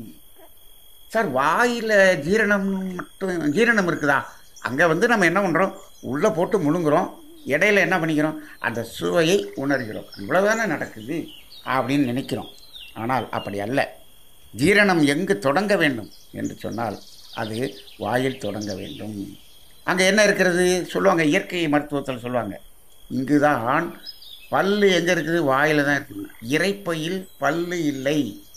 சார் வாயில் ஜீரணம் மட்டும் ஜீரணம் இருக்குதா அங்கே வந்து நம்ம என்ன பண்ணுறோம் உள்ளே போட்டு முழுங்குறோம் இடையில என்ன பண்ணிக்கிறோம் அந்த சுவையை உணர்கிறோம் இவ்வளவுதானே நடக்குது அப்படின்னு நினைக்கிறோம் ஆனால் அப்படி அல்ல ஜீரணம் எங்கு தொடங்க வேண்டும் என்று சொன்னால் அது வாயில் தொடங்க வேண்டும் அங்கே என்ன இருக்கிறது சொல்லுவாங்க இயற்கை மருத்துவத்தில் சொல்லுவாங்க இங்குதான் பல்லு எங்கே இருக்குது வாயில் தான் இருக்குது இறைப்பையில் பல்லு இல்லை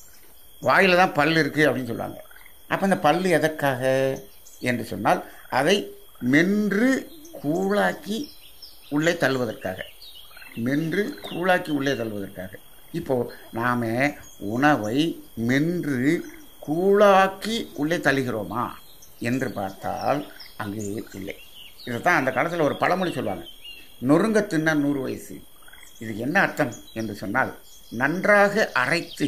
வாயில் தான் பல் இருக்குது அப்படின்னு சொல்லுவாங்க அப்போ அந்த பல்லு எதற்காக என்று சொன்னால் அதை மென்று கூழாக்கி உள்ளே தள்ளுவதற்காக மென்று கூழாக்கி உள்ளே தள்ளுவதற்காக இப்போது நாம் உணவை மென்று கூழாக்கி உள்ளே தள்ளுகிறோமா என்று பார்த்தால் அங்கே இல்லை இதைத்தான் அந்த காலத்தில் ஒரு பழமொழி சொல்லுவாங்க நொறுங்க தின்னா நூறு வயசு இதுக்கு என்ன அர்த்தம் என்று சொன்னால் நன்றாக அரைத்து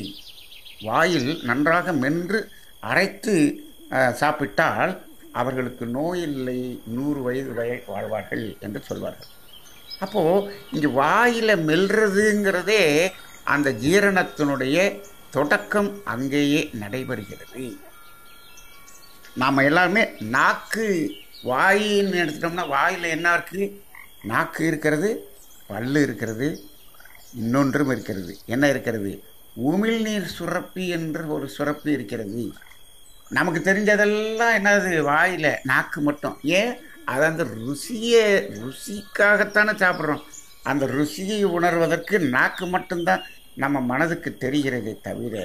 வாயில் நன்றாக மென்று அரைத்து அஹ், சாப்பிட்டால் அவர்களுக்கு நோயில்லை நூறு வயது வரை வாழ்வார்கள் என்று சொல்வார்கள் அப்போது இங்கே வாயில் மெல்றதுங்கிறதே அந்த ஜீரணத்தினுடைய தொடக்கம் அங்கேயே நடைபெறுகிறது நாம் எல்லாருமே நாக்கு வாயின்னு எடுத்துட்டோம்னா வாயில் என்ன இருக்குது நாக்கு இருக்கிறது பல்லு இருக்கிறது இன்னொன்றும் இருக்கிறது என்ன இருக்கிறது உமிழ்நீர் சுரப்பி என்ற ஒரு சுரப்பி இருக்கிறது நமக்கு தெரிஞ்சதெல்லாம் என்னது வாயில் நாக்கு மட்டும் ஏன் அது அந்த ருசியை ருசிக்காகத்தானே சாப்பிட்றோம் அந்த ருசியை உணர்வதற்கு நாக்கு மட்டும்தான் நம்ம மனதுக்கு தெரிகிறதே தவிர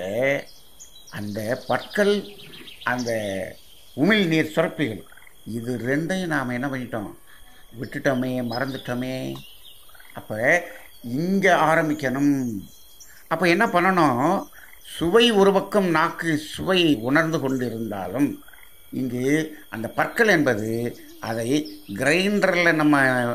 அந்த பற்கள் அந்த உமிழ்நீர் சுரப்பிகள் இது ரெண்டையும் நாம் என்ன பண்ணிட்டோம் விட்டுட்டோமே மறந்துட்டோமே அப்போ இங்கே ஆரம்பிக்கணும் அப்போ என்ன பண்ணணும் சுவை ஒரு பக்கம் நாக்கு சுவை உணர்ந்து கொண்டிருந்தாலும் இங்கு அந்த பற்கள் என்பது அதை கிரைண்டரில் நம்ம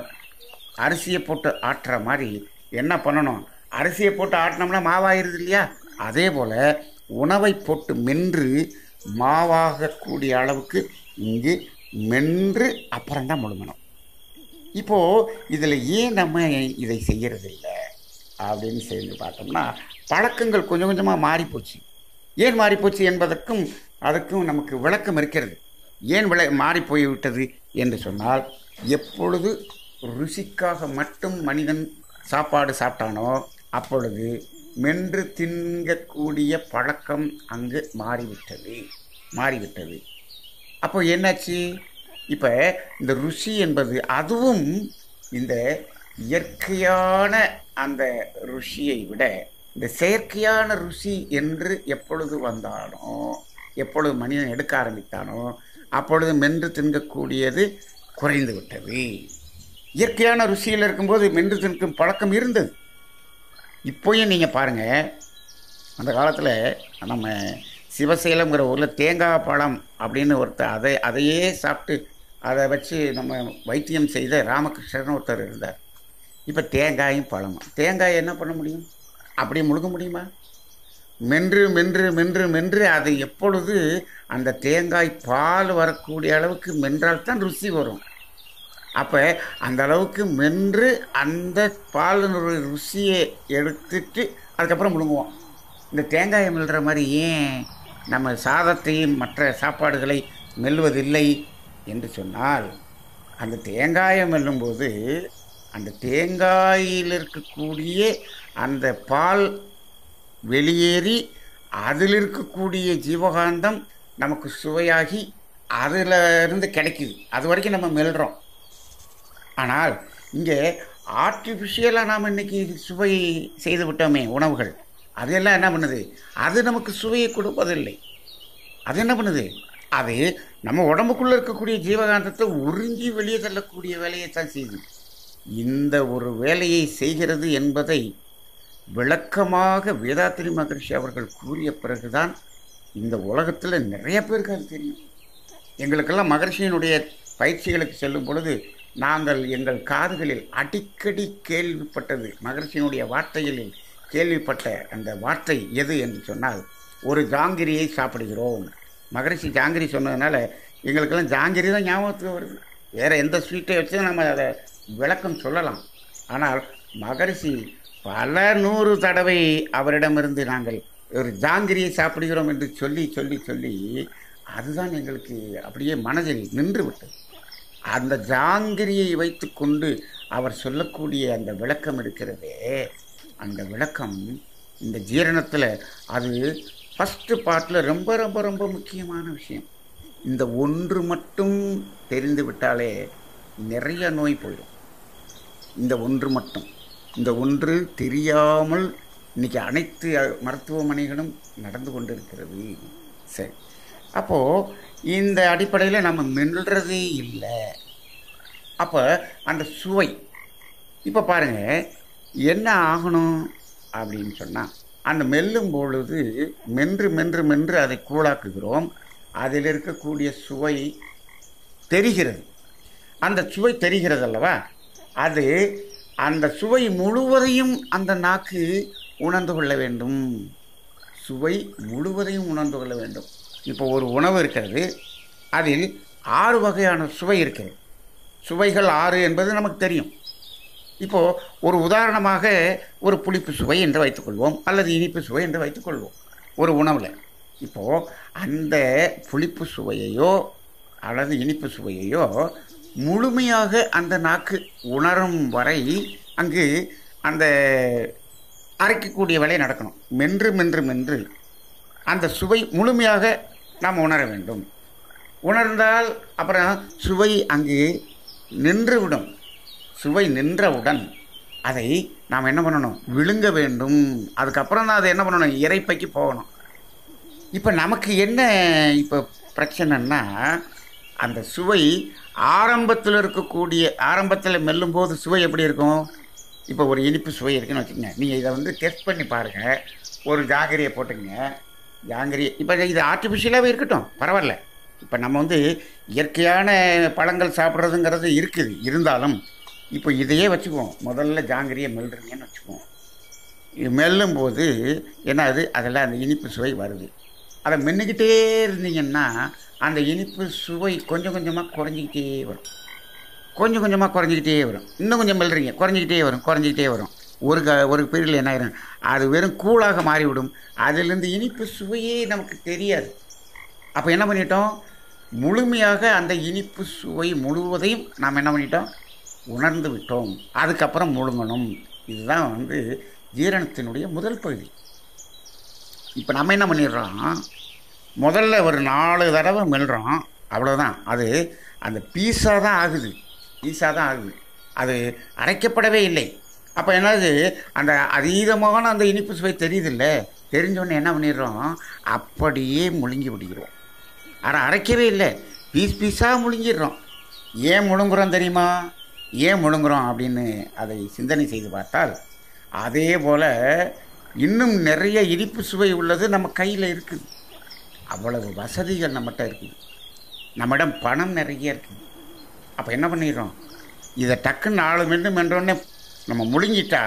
அரிசியை போட்டு ஆட்டுற மாதிரி என்ன பண்ணணும் அரிசியை போட்டு ஆட்டினோம்னா மாவாயிருது இல்லையா அதே போல் உணவை போட்டு மென்று மாவாகக்கூடிய அளவுக்கு இங்கு மென்று அப்புறம்தான் முழுங்கணும் இப்போது இதில் ஏன் நம்ம இதை செய்யறதில்ல அப்படின்னு சேர்ந்து பார்த்தோம்னா பழக்கங்கள் கொஞ்சம் கொஞ்சமாக மாறிப்போச்சு ஏன் மாறிப்போச்சு என்பதற்கும் அதுக்கும் நமக்கு விளக்கம் இருக்கிறது ஏன் விளை மாறி போய்விட்டது என்று சொன்னால் எப்பொழுது ருசிக்காக மட்டும் மனிதன் சாப்பாடு சாப்பிட்டானோ அப்பொழுது மென்று தின்கக்கூடிய பழக்கம் அங்கு மாறிவிட்டது மாறிவிட்டது அப்போ என்னாச்சு இப்போ இந்த ருசி என்பது அதுவும் இந்த இயற்கையான அந்த ருசியை விட இந்த செயற்கையான ருசி என்று எப்பொழுது வந்தானோ எப்பொழுது மனிதன் எடுக்க ஆரம்பித்தானோ அப்பொழுது மென்று தின்கக்கூடியது குறைந்து விட்டது இயற்கையான ருசியில் இருக்கும்போது மென்று தின்கும் பழக்கம் இருந்தது இப்போயும் நீங்கள் பாருங்கள் அந்த காலத்தில் நம்ம சிவசேலம்ங்கிற ஊரில் தேங்காய் பழம் அப்படின்னு ஒருத்தர் அதை அதையே சாப்பிட்டு அதை வச்சு நம்ம வைத்தியம் செய்த ராமகிருஷ்ணன் ஒருத்தர் இருந்தார் இப்போ தேங்காயும் பழமும் தேங்காய் என்ன பண்ண முடியும் அப்படியே முழுங்க முடியுமா மென்று மென்று மென்று மென்று அது எப்பொழுது அந்த தேங்காய் பால் வரக்கூடிய அளவுக்கு மென்றால் தான் ருசி வரும் அப்போ அந்த அளவுக்கு மென்று அந்த பாலினுடைய ருசியை எடுத்துட்டு அதுக்கப்புறம் முழுங்குவோம் இந்த தேங்காயை மெல்ற மாதிரி ஏன் நம்ம சாதத்தையும் மற்ற சாப்பாடுகளை மெல்வதில்லை என்று சொன்னால் அந்த தேங்காயை மெல்லும்போது அந்த தேங்காயில் இருக்கக்கூடிய அந்த பால் வெளியேறி அதில் இருக்கக்கூடிய ஜீவகாந்தம் நமக்கு சுவையாகி அதில் இருந்து கிடைக்குது அது வரைக்கும் நம்ம மெல்றோம் ஆனால் இங்கே ஆர்டிஃபிஷியலாக நாம் இன்றைக்கி சுவை செய்து விட்டோமே உணவுகள் அதெல்லாம் என்ன பண்ணுது அது நமக்கு சுவையை கொடுப்பதில்லை அது என்ன பண்ணுது அது நம்ம உடம்புக்குள்ளே இருக்கக்கூடிய ஜீவகாந்தத்தை உறிஞ்சி வெளியே தள்ளக்கூடிய வேலையை தான் செய்யுது இந்த ஒரு வேலையை செய்கிறது என்பதை விளக்கமாக வேதாத்திரி மகரிஷி அவர்கள் கூறிய பிறகுதான் இந்த உலகத்தில் நிறைய பேருக்கு அது தெரியும் எங்களுக்கெல்லாம் மகரிஷியினுடைய பயிற்சிகளுக்கு செல்லும் பொழுது நாங்கள் எங்கள் காதுகளில் அடிக்கடி கேள்விப்பட்டது மகரிஷியினுடைய வார்த்தைகளில் கேள்விப்பட்ட அந்த வார்த்தை எது என்று சொன்னால் ஒரு ஜாங்கிரியை சாப்பிடுகிறோம் மகரிஷி ஜாங்கிரி சொன்னதுனால எங்களுக்கெல்லாம் ஜாங்கிரி தான் ஞாபகத்துக்கு வருது வேறு எந்த ஸ்வீட்டை வச்சு நம்ம அதை விளக்கம் சொல்லலாம் ஆனால் மகரிஷி பல நூறு தடவை அவரிடமிருந்து நாங்கள் ஒரு ஜாங்கிரியை சாப்பிடுகிறோம் என்று சொல்லி சொல்லி சொல்லி அதுதான் எங்களுக்கு அப்படியே மனதில் நின்று விட்டது அந்த ஜாங்கிரியை வைத்துக்கொண்டு அவர் சொல்லக்கூடிய அந்த விளக்கம் இருக்கிறதே அந்த விளக்கம் இந்த ஜீரணத்தில் அது ஃபஸ்ட்டு பார்ட்டில் ரொம்ப ரொம்ப ரொம்ப முக்கியமான விஷயம் இந்த ஒன்று மட்டும் தெரிந்து விட்டாலே நிறைய நோய் போயிடும் இந்த ஒன்று மட்டும் இந்த ஒன்று தெரியாமல் இன்றைக்கி அனைத்து மருத்துவமனைகளும் நடந்து கொண்டிருக்கிறது சரி அப்போது இந்த அடிப்படையில் நம்ம மெல்றதே இல்லை அப்போ அந்த சுவை இப்போ பாருங்கள் என்ன ஆகணும் அப்படின்னு சொன்னால் அந்த மெல்லும் பொழுது மென்று மென்று மென்று அதை கூழாக்குகிறோம் அதில் இருக்கக்கூடிய சுவை தெரிகிறது அந்த சுவை தெரிகிறது அல்லவா அது அந்த சுவை முழுவதையும் அந்த நாக்கு உணர்ந்து கொள்ள வேண்டும் சுவை முழுவதையும் உணர்ந்து கொள்ள வேண்டும் இப்போ ஒரு உணவு இருக்கிறது அதில் ஆறு வகையான சுவை இருக்கிறது சுவைகள் ஆறு என்பது நமக்கு தெரியும் இப்போது ஒரு உதாரணமாக ஒரு புளிப்பு சுவை என்று வைத்துக்கொள்வோம் அல்லது இனிப்பு சுவை என்று வைத்துக்கொள்வோம் ஒரு உணவில் இப்போது அந்த புளிப்பு சுவையையோ அல்லது இனிப்பு சுவையையோ முழுமையாக அந்த நாக்கு உணரும் வரை அங்கு அந்த அரைக்கக்கூடிய வேலை நடக்கணும் மென்று மென்று மென்று அந்த சுவை முழுமையாக நாம் உணர வேண்டும் உணர்ந்தால் அப்புறம் சுவை அங்கு நின்றுவிடும் சுவை நின்றவுடன் அதை நாம் என்ன பண்ணணும் விழுங்க வேண்டும் அதுக்கப்புறம் தான் அதை என்ன பண்ணணும் இறைப்பைக்கு போகணும் இப்போ நமக்கு என்ன இப்போ பிரச்சனைன்னா அந்த சுவை ஆரம்பத்தில் இருக்கக்கூடிய ஆரம்பத்தில் மெல்லும்போது சுவை எப்படி இருக்கும் இப்போ ஒரு இனிப்பு சுவை இருக்குன்னு வச்சுக்கோங்க நீங்கள் இதை வந்து டெஸ்ட் பண்ணி பாருங்கள் ஒரு ஜாங்கிரியை போட்டுக்கங்க ஜாங்கிரி இப்போ இது ஆர்டிஃபிஷியலாகவே இருக்கட்டும் பரவாயில்ல இப்போ நம்ம வந்து இயற்கையான பழங்கள் சாப்பிட்றதுங்கிறது இருக்குது இருந்தாலும் இப்போ இதையே வச்சுக்குவோம் முதல்ல ஜாங்கிரியை மெல்றீங்கன்னு வச்சுக்குவோம் இது மெல்லும் போது என்ன அது அதில் அந்த இனிப்பு சுவை வருது அதை மென்னுக்கிட்டே இருந்தீங்கன்னா அந்த இனிப்பு சுவை கொஞ்சம் கொஞ்சமாக குறைஞ்சிக்கிட்டே வரும் கொஞ்சம் கொஞ்சமாக குறைஞ்சிக்கிட்டே வரும் இன்னும் கொஞ்சம் மெல்றீங்க குறைஞ்சிக்கிட்டே வரும் குறைஞ்சிக்கிட்டே வரும் ஒரு க ஒரு பீரியடில் என்ன ஆயிரும் அது வெறும் கூழாக மாறிவிடும் அதிலிருந்து இனிப்பு சுவையே நமக்கு தெரியாது அப்போ என்ன பண்ணிட்டோம் முழுமையாக அந்த இனிப்பு சுவை முழுவதையும் நாம் என்ன பண்ணிட்டோம் உணர்ந்து விட்டோம் அதுக்கப்புறம் முழுங்கணும் இதுதான் வந்து ஜீரணத்தினுடைய முதல் பகுதி இப்போ நம்ம என்ன பண்ணிடுறோம் முதல்ல ஒரு நாலு தடவை மெல்றோம் அவ்வளோதான் அது அந்த பீஸா தான் ஆகுது பீஸா தான் ஆகுது அது அரைக்கப்படவே இல்லை அப்போ என்னது அந்த அதீதமான அந்த இனிப்பு சுவை தெரியுதில்ல தெரிஞ்சோடனே என்ன பண்ணிடுறோம் அப்படியே முழுங்கி விடுகிறோம் ஆனால் அரைக்கவே இல்லை பீஸ் பீஸாக முழுங்கிடுறோம் ஏன் முழுங்குறோம் தெரியுமா ஏன் முழுங்குறோம் அப்படின்னு அதை சிந்தனை செய்து பார்த்தால் அதே போல் இன்னும் நிறைய இனிப்பு சுவை உள்ளது நம்ம கையில் இருக்குது அவ்வளவு வசதிகள் நம்மகிட்ட இருக்குது நம்மிடம் பணம் நிறைய இருக்குது அப்போ என்ன பண்ணிடுறோம் இதை டக்குன்னு நாலு மென்று மென்றோடனே நம்ம முழுங்கிட்டா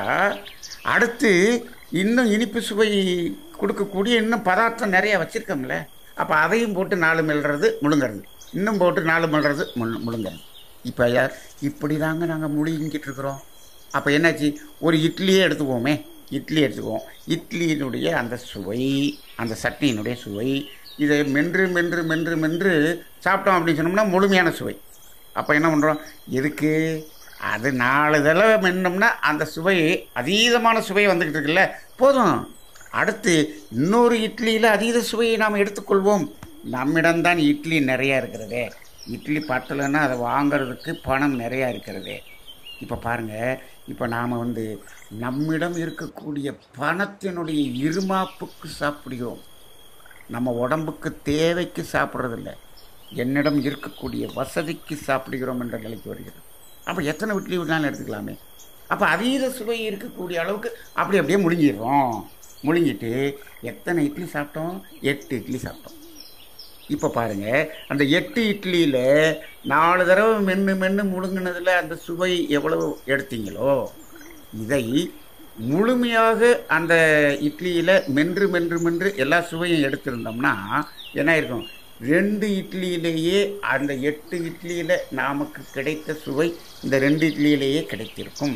அடுத்து இன்னும் இனிப்பு சுவை கொடுக்கக்கூடிய இன்னும் பதார்த்தம் நிறைய வச்சுருக்கோம்ல அப்போ அதையும் போட்டு நாலு மெல்றது முழுங்கிறது இன்னும் போட்டு நாலு மெல்றது முழு முழுங்கிறது இப்போ யார் இப்படி தாங்க நாங்கள் முழுங்கிட்டு இருக்கிறோம் அப்போ என்னாச்சு ஒரு இட்லியே எடுத்துக்குவோமே இட்லி எடுத்துக்குவோம் இட்லியினுடைய அந்த சுவை அந்த சட்னியினுடைய சுவை இதை மென்று மென்று மென்று மென்று சாப்பிட்டோம் அப்படின்னு சொன்னோம்னா முழுமையான சுவை அப்போ என்ன பண்ணுறோம் எதுக்கு அது நாலு தடவை மென்னோம்னா அந்த சுவை அதீதமான சுவை வந்துக்கிட்டு இருக்குல்ல போதும் அடுத்து இன்னொரு இட்லியில் அதீத சுவையை நாம் எடுத்துக்கொள்வோம் நம்மிடம்தான் இட்லி நிறையா இருக்கிறதே இட்லி பத்தலைன்னா அதை வாங்கிறதுக்கு பணம் நிறையா இருக்கிறதே இப்போ பாருங்கள் இப்போ நாம் வந்து நம்மிடம் இருக்கக்கூடிய பணத்தினுடைய இருமாப்புக்கு சாப்பிடுகிறோம் நம்ம உடம்புக்கு தேவைக்கு சாப்பிட்றதில்ல என்னிடம் இருக்கக்கூடிய வசதிக்கு சாப்பிடுகிறோம் என்ற நிலைக்கு வருகிறது அப்போ எத்தனை இட்லி வேணாலும் எடுத்துக்கலாமே அப்போ அதீத சுவை இருக்கக்கூடிய அளவுக்கு அப்படி அப்படியே முழுங்கிடுறோம் முழுங்கிட்டு எத்தனை இட்லி சாப்பிட்டோம் எட்டு இட்லி சாப்பிட்டோம் இப்போ பாருங்கள் அந்த எட்டு இட்லியில் நாலு தடவை மென்று மென்று முழுங்கினதில் அந்த சுவை எவ்வளவு எடுத்தீங்களோ இதை முழுமையாக அந்த இட்லியில் மென்று மென்று மென்று எல்லா சுவையும் எடுத்திருந்தோம்னா என்ன இருக்கும் ரெண்டு இட்லியிலேயே அந்த எட்டு இட்லியில் நமக்கு கிடைத்த சுவை இந்த ரெண்டு இட்லியிலேயே கிடைத்திருக்கும்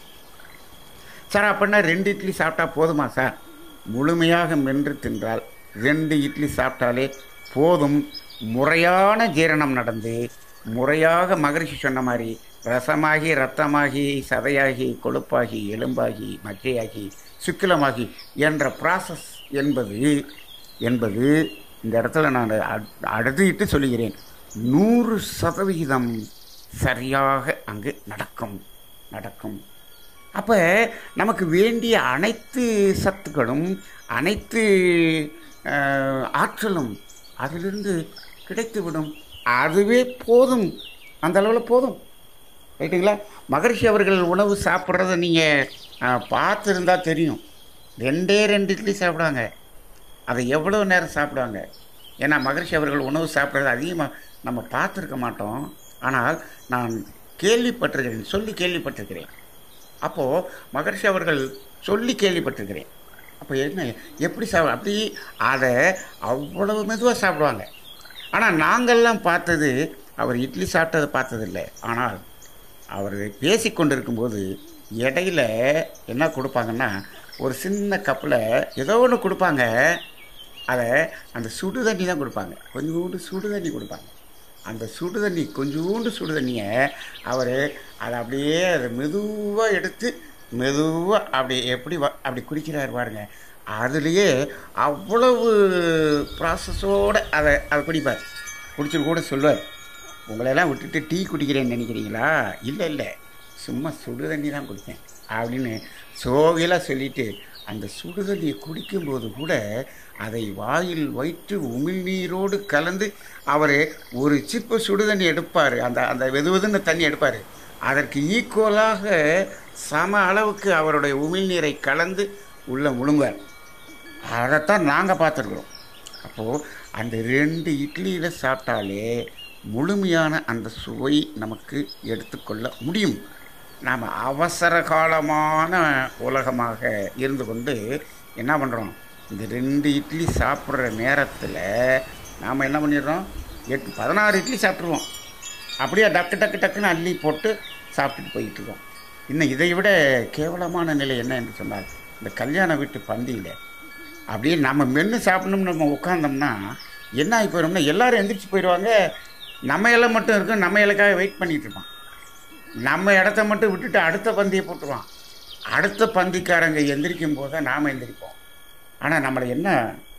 சார் அப்படின்னா ரெண்டு இட்லி சாப்பிட்டா போதுமா சார் முழுமையாக மென்று தின்றால் ரெண்டு இட்லி சாப்பிட்டாலே போதும் முறையான ஜீரணம் நடந்து முறையாக மகரிஷி சொன்ன மாதிரி ரசமாகி ரத்தமாகி சதையாகி கொழுப்பாகி எலும்பாகி மக்கையாகி சுக்கிலமாகி என்ற ப்ராசஸ் என்பது என்பது இந்த இடத்துல நான் அடுத்துட்டு சொல்லுகிறேன் நூறு சதவிகிதம் சரியாக அங்கு நடக்கும் நடக்கும் அப்போ நமக்கு வேண்டிய அனைத்து சத்துக்களும் அனைத்து ஆற்றலும் அதிலிருந்து கிடைத்துவிடும் அதுவே போதும் அந்த அளவில் போதும் ரைட்டுங்களா மகரிஷி அவர்கள் உணவு சாப்பிட்றத நீங்கள் பார்த்துருந்தா தெரியும் ரெண்டே ரெண்டு இட்லி சாப்பிடுவாங்க அதை எவ்வளோ நேரம் சாப்பிடுவாங்க ஏன்னா மகரிஷி அவர்கள் உணவு சாப்பிட்றது அதிகமாக நம்ம பார்த்துருக்க மாட்டோம் ஆனால் நான் கேள்விப்பட்டிருக்கிறேன் சொல்லி கேள்விப்பட்டிருக்கிறேன் அப்போது மகரிஷி அவர்கள் சொல்லி கேள்விப்பட்டிருக்கிறேன் அப்போ என்ன எப்படி சாப்பிட அப்படி அதை அவ்வளவு மெதுவாக சாப்பிடுவாங்க ஆனால் நாங்கள்லாம் பார்த்தது அவர் இட்லி சாப்பிட்டதை பார்த்ததில்லை ஆனால் அவர் பேசி கொண்டு இருக்கும்போது இடையில என்ன கொடுப்பாங்கன்னா ஒரு சின்ன கப்பில் ஏதோ ஒன்று கொடுப்பாங்க அதை அந்த சுடு தண்ணி தான் கொடுப்பாங்க கொஞ்சோண்டு சுடு தண்ணி கொடுப்பாங்க அந்த சுடு தண்ணி கொஞ்சோண்டு சுடு தண்ணியை அவர் அதை அப்படியே அதை மெதுவாக எடுத்து மெதுவாக அப்படி எப்படி வ- அப்படி குடிக்கிறார் பாருங்க அதுலேயே அவ்வளவு ப்ராசஸோடு அதை அதை குடிப்பார் குடிச்சிட்டு கூட சொல்லுவார் உங்களையெல்லாம் விட்டுட்டு டீ குடிக்கிறேன்னு நினைக்கிறீங்களா இல்லை இல்லை சும்மா சுடு தண்ணி தான் குடிப்பேன் அப்படின்னு சோகையில் சொல்லிட்டு அந்த சுடு தண்ணியை குடிக்கும்போது கூட அதை வாயில் வைத்து உமிழ்நீரோடு கலந்து அவர் ஒரு சிப்பு சுடு தண்ணி எடுப்பார் அந்த அந்த வெது வெதுன்னு தண்ணி எடுப்பார் அதற்கு ஈக்குவலாக சம அளவுக்கு அவருடைய உமிழ்நீரை கலந்து உள்ள முழுங்குவார் அதைத்தான் நாங்கள் பார்த்துருக்குறோம் அப்போது அந்த ரெண்டு இட்லியில் சாப்பிட்டாலே முழுமையான அந்த சுவை நமக்கு எடுத்துக்கொள்ள முடியும் நாம் அவசர காலமான உலகமாக இருந்து கொண்டு என்ன பண்ணுறோம் இந்த ரெண்டு இட்லி சாப்பிட்ற நேரத்தில் நாம் என்ன பண்ணிடுறோம் எட்டு பதினாறு இட்லி சாப்பிட்ருவோம் அப்படியே டக்கு டக்கு டக்குன்னு அள்ளி போட்டு சாப்பிட்டுட்டு போயிட்டு இருக்கோம் இன்னும் இதை விட கேவலமான நிலை என்ன என்று சொன்னால் இந்த கல்யாண வீட்டு பந்தியில் அப்படியே நம்ம மென்று சாப்பிடணும்னு நம்ம உட்காந்தோம்னா என்ன ஆகி போயிடும்னா எல்லாரும் எந்திரிச்சு போயிடுவாங்க நம்ம இலை மட்டும் இருக்கும் நம்ம இலைக்காக வெயிட் பண்ணிட்டு இருப்பான் நம்ம இடத்த மட்டும் விட்டுட்டு அடுத்த பந்தியை போட்டுருவான் அடுத்த பந்திக்காரங்க எந்திரிக்கும் போது தான் நாம் எந்திரிப்போம் ஆனால் நம்மளை என்ன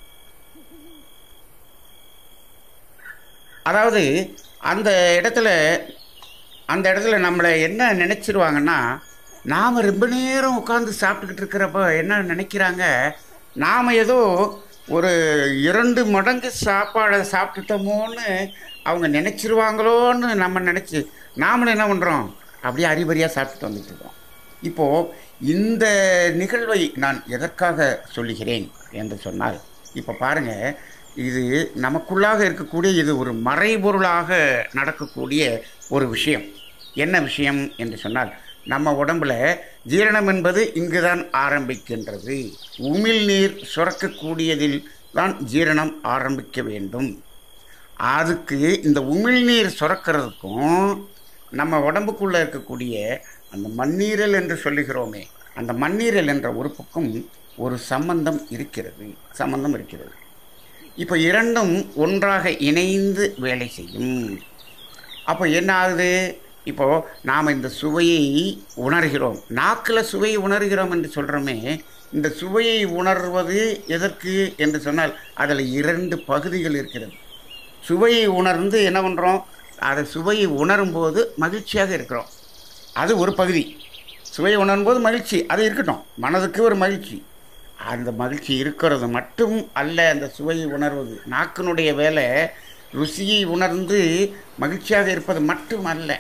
அதாவது அந்த இடத்துல அந்த இடத்துல நம்மளை என்ன நினச்சிருவாங்கன்னா நாம் ரொம்ப நேரம் உட்காந்து சாப்பிட்டுக்கிட்டு இருக்கிறப்ப என்ன நினைக்கிறாங்க நாம் ஏதோ ஒரு இரண்டு மடங்கு சாப்பாடை சாப்பிட்டுட்டோமோன்னு அவங்க நினச்சிருவாங்களோன்னு நம்ம நினச்சி நாமளும் என்ன பண்ணுறோம் அப்படியே அறிபறியாக சாப்பிட்டுட்டு வந்துட்டு இருக்கோம் இப்போது இந்த நிகழ்வை நான் எதற்காக சொல்லுகிறேன் என்று சொன்னால் இப்போ பாருங்கள் இது நமக்குள்ளாக இருக்கக்கூடிய இது ஒரு மறைபொருளாக நடக்கக்கூடிய ஒரு விஷயம் என்ன விஷயம் என்று சொன்னால் நம்ம உடம்புல ஜீரணம் என்பது இங்கு தான் ஆரம்பிக்கின்றது உமிழ்நீர் சுரக்கக்கூடியதில் தான் ஜீரணம் ஆரம்பிக்க வேண்டும் அதுக்கு இந்த உமிழ்நீர் சுரக்கிறதுக்கும் நம்ம உடம்புக்குள்ளே இருக்கக்கூடிய அந்த மண்ணீரல் என்று சொல்லுகிறோமே அந்த மண்ணீரல் என்ற உறுப்புக்கும் ஒரு சம்பந்தம் இருக்கிறது சம்பந்தம் இருக்கிறது இப்போ இரண்டும் ஒன்றாக இணைந்து வேலை செய்யும் அப்போ என்ன ஆகுது இப்போது நாம் இந்த சுவையை உணர்கிறோம் நாக்கில் சுவையை உணர்கிறோம் என்று சொல்கிறோமே இந்த சுவையை உணர்வது எதற்கு என்று சொன்னால் அதில் இரண்டு பகுதிகள் இருக்கிறது சுவையை உணர்ந்து என்ன பண்ணுறோம் அதை சுவையை உணரும்போது மகிழ்ச்சியாக இருக்கிறோம் அது ஒரு பகுதி சுவையை உணரும்போது மகிழ்ச்சி அது இருக்கட்டும் மனதுக்கு ஒரு மகிழ்ச்சி அந்த மகிழ்ச்சி இருக்கிறது மட்டும் அல்ல அந்த சுவையை உணர்வது நாக்கினுடைய வேலை ருசியை உணர்ந்து மகிழ்ச்சியாக இருப்பது மட்டும் அல்ல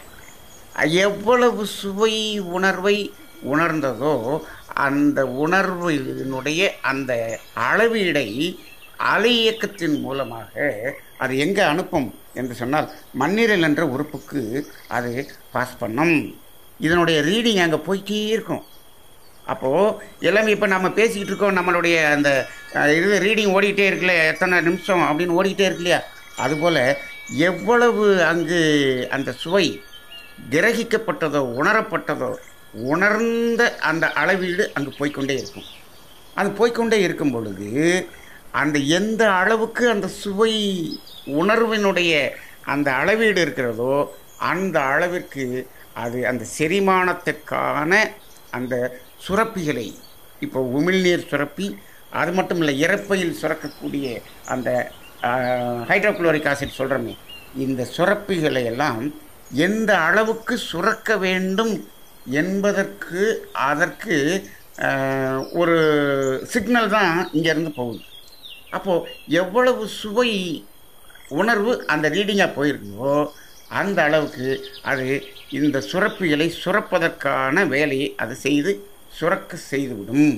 எவ்வளவு சுவை உணர்வை உணர்ந்ததோ அந்த உணர்வினுடைய அந்த அளவீடை அலை இயக்கத்தின் மூலமாக அது எங்கே அனுப்பும் என்று சொன்னால் மண்ணீரல் என்ற உறுப்புக்கு அது பாஸ் பண்ணும் இதனுடைய ரீடிங் அங்கே போயிட்டே இருக்கும் அப்போது எல்லாமே இப்போ நம்ம பேசிக்கிட்டு இருக்கோம் நம்மளுடைய அந்த அஹ், இது ரீடிங் ஓடிக்கிட்டே இருக்குல்ல எத்தனை நிமிஷம் அப்படின்னு ஓடிக்கிட்டே இருக்கு இல்லையா அதுபோல் எவ்வளவு அங்கு அந்த சுவை கிரகிக்கப்பட்டதோ உணரப்பட்டதோ உணர்ந்த அந்த அளவீடு அங்கு போய்க்கொண்டே இருக்கும் அது போய்க்கொண்டே இருக்கும் பொழுது அந்த எந்த அளவுக்கு அந்த சுவை உணர்வினுடைய அந்த அளவீடு இருக்கிறதோ அந்த அளவிற்கு அது அந்த செரிமானத்திற்கான அந்த சுரப்பிகளை இப்போ உமிழ்நீர் சுரப்பி அது மட்டும் இல்லை இறப்பையில் சுரக்கக்கூடிய அந்த ஹைட்ரோக்ளோரிக் ஆசிட் சொல்கிறோமே இந்த சுரப்பிகளை எல்லாம் எந்த அளவுக்கு சுரக்க வேண்டும் என்பதற்கு அதற்கு ஆஹ், ஒரு சிக்னல் தான் இங்கேருந்து போகுது அப்போது எவ்வளவு சுவை உணர்வு அந்த ரீடிங்காக போயிருக்கோ அந்த அளவுக்கு அது இந்த சுரப்பிகளை சுரப்பதற்கான வேலையை அது செய்து சுரக்க செய்துவிடும்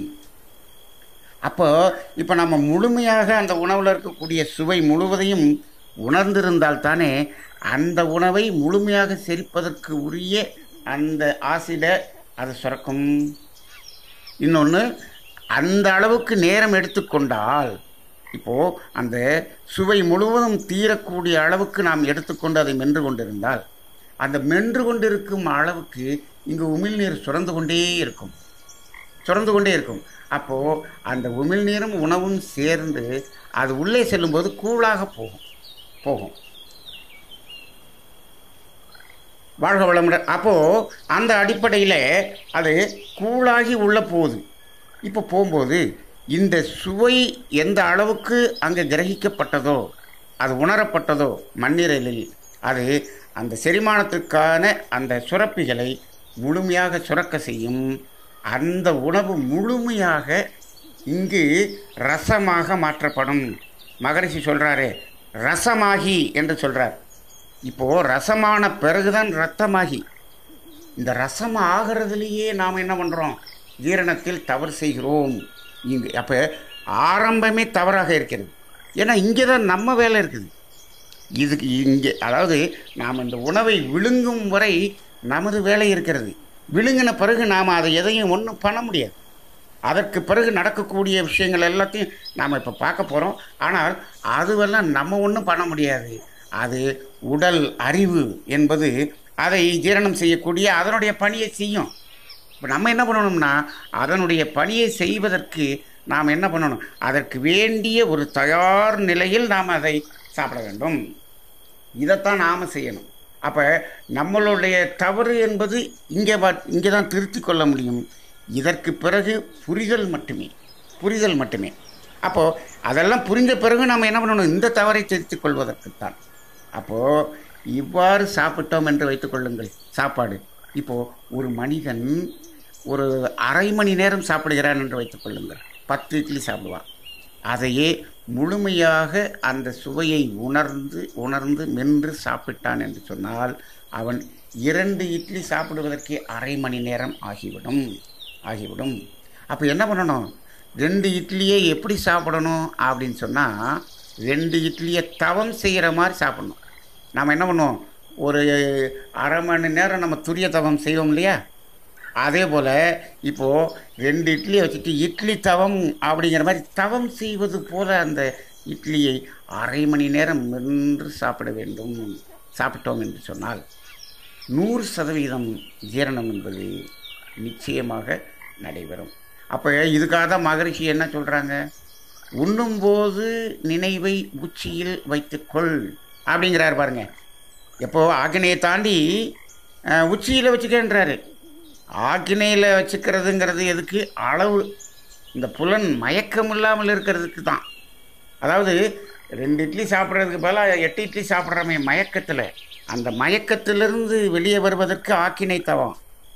அப்போ இப்போ நம்ம முழுமையாக அந்த உணவில் இருக்கக்கூடிய சுவை முழுவதையும் உணர்ந்திருந்தால் தானே அந்த உணவை முழுமையாக செரிப்பதற்கு உரிய அந்த ஆசிடை அது சுரக்கும் இன்னொன்று அந்த அளவுக்கு நேரம் எடுத்துக்கொண்டால் இப்போது அந்த சுவை முழுவதும் தீரக்கூடிய அளவுக்கு நாம் எடுத்துக்கொண்டு அதை மென்று கொண்டிருந்தால் அந்த மென்று கொண்டிருக்கும் அளவுக்கு இங்கு உமிழ்நீர் சுரந்து கொண்டே இருக்கும் சுரந்து கொண்டே இருக்கும் அப்போது அந்த உமிழ்நீரும் உணவும் சேர்ந்து அது உள்ளே செல்லும்போது கூழாக போகும் போகும் வாழ்க வளமுடன் அப்போது அந்த அடிப்படையில் அது கூழாகி உள்ளே போகுது இப்போ போகும்போது இந்த சுவை எந்த அளவுக்கு அங்கே கிரகிக்கப்பட்டதோ அது உணரப்பட்டதோ மண்ணீரலில் அது அந்த செரிமானத்துக்கான அந்த சுரப்பிகளை முழுமையாக சுரக்க செய்யும் அந்த உணவு முழுமையாக இங்கு ரசமாக மாற்றப்படும் மகரிஷி சொல்கிறாரு ரசமாகி என்று சொல்கிறார் இப்போது ரசமான பிறகுதான் ரத்தமாகி இந்த ரசம் ஆகிறதுலேயே நாம் என்ன பண்ணுறோம் ஜீரணத்தில் தவறு செய்கிறோம் இங்கே அப்போ ஆரம்பமே தவறாக இருக்கிறது ஏன்னா இங்கே தான் நம்ம வேலை இருக்குது இதுக்கு இங்கே அதாவது நாம் இந்த உணவை விழுங்கும் வரை நமது வேலை இருக்கிறது விழுங்கின பிறகு நாம் அதை எதையும் ஒன்றும் பண்ண முடியாது அதற்கு பிறகு நடக்கக்கூடிய விஷயங்கள் எல்லாத்தையும் நாம் இப்போ பார்க்க போகிறோம் ஆனால் அதுவெல்லாம் நம்ம ஒன்றும் பண்ண முடியாது அது உடல் அறிவு என்பது அதை ஜீரணம் செய்யக்கூடிய அதனுடைய பணியை செய்யும் இப்போ நம்ம என்ன பண்ணணும்னா அதனுடைய பணியை செய்வதற்கு நாம் என்ன பண்ணணும் அதற்கு வேண்டிய ஒரு தயார் நிலையில் நாம் அதை சாப்பிட வேண்டும் இதைத்தான் நாம் செய்யணும் அப்போ நம்மளுடைய தவறு என்பது இங்கே இங்கே தான் திருத்தி கொள்ள முடியும் இதற்கு பிறகு புரிதல் மட்டுமே புரிதல் மட்டுமே அப்போது அதெல்லாம் புரிந்த பிறகு நம்ம என்ன பண்ணணும் இந்த தவறை திருத்திக் கொள்வதற்குத்தான் அப்போது இவ்வாறு சாப்பிட்டோம் என்று வைத்துக்கொள்ளுங்கள் சாப்பாடு இப்போது ஒரு மனிதன் ஒரு அரை மணி நேரம் சாப்பிடுகிறான் என்று வைத்துக்கொள்ளுங்கள் பத்து இட்லி சாப்பிடுவான் அதையே முழுமையாக அந்த சுவையை உணர்ந்து உணர்ந்து மென்று சாப்பிட்டான் என்று சொன்னால் அவன் இரண்டு இட்லி சாப்பிடுவதற்கு அரை மணி நேரம் ஆகிவிடும் ஆகிவிடும் அப்போ என்ன பண்ணணும் ரெண்டு இட்லியை எப்படி சாப்பிடணும் அப்படின்னு சொன்னால் ரெண்டு இட்லியை தவம் செய்கிற மாதிரி சாப்பிடணும் நாம் என்ன பண்ணுவோம் ஒரு அரை மணி நேரம் நம்ம துரிய தவம் செய்வோம் இல்லையா அதே போல் இப்போது ரெண்டு இட்லியை வச்சுட்டு இட்லி தவம் அப்படிங்கிற மாதிரி தவம் செய்வது போல் அந்த இட்லியை அரை மணி நேரம் மென்று சாப்பிட வேண்டும் சாப்பிட்டோம் என்று சொன்னால் நூறு சதவீதம் ஜீரணம் என்பது நிச்சயமாக நடைபெறும் அப்போ இதுக்காக தான் மகரிஷி என்ன சொல்கிறாங்க உண்ணும்போது நினைவை உச்சியில் வைத்துக்கொள் அப்படிங்கிறார் பாருங்க எப்போ ஆக்கினையை தாண்டி உச்சியில் வச்சுக்கன்றாரு ஆக்கினையில் வச்சுக்கிறதுங்கிறது எதுக்கு அளவு இந்த புலன் மயக்கம் இல்லாமல் இருக்கிறதுக்கு தான் அதாவது ரெண்டு இட்லி சாப்பிட்றதுக்கு பதிலாக எட்டு இட்லி சாப்பிட்றமே மயக்கத்தில் அந்த மயக்கத்திலிருந்து வெளியே வருவதற்கு ஆக்கினை தவம்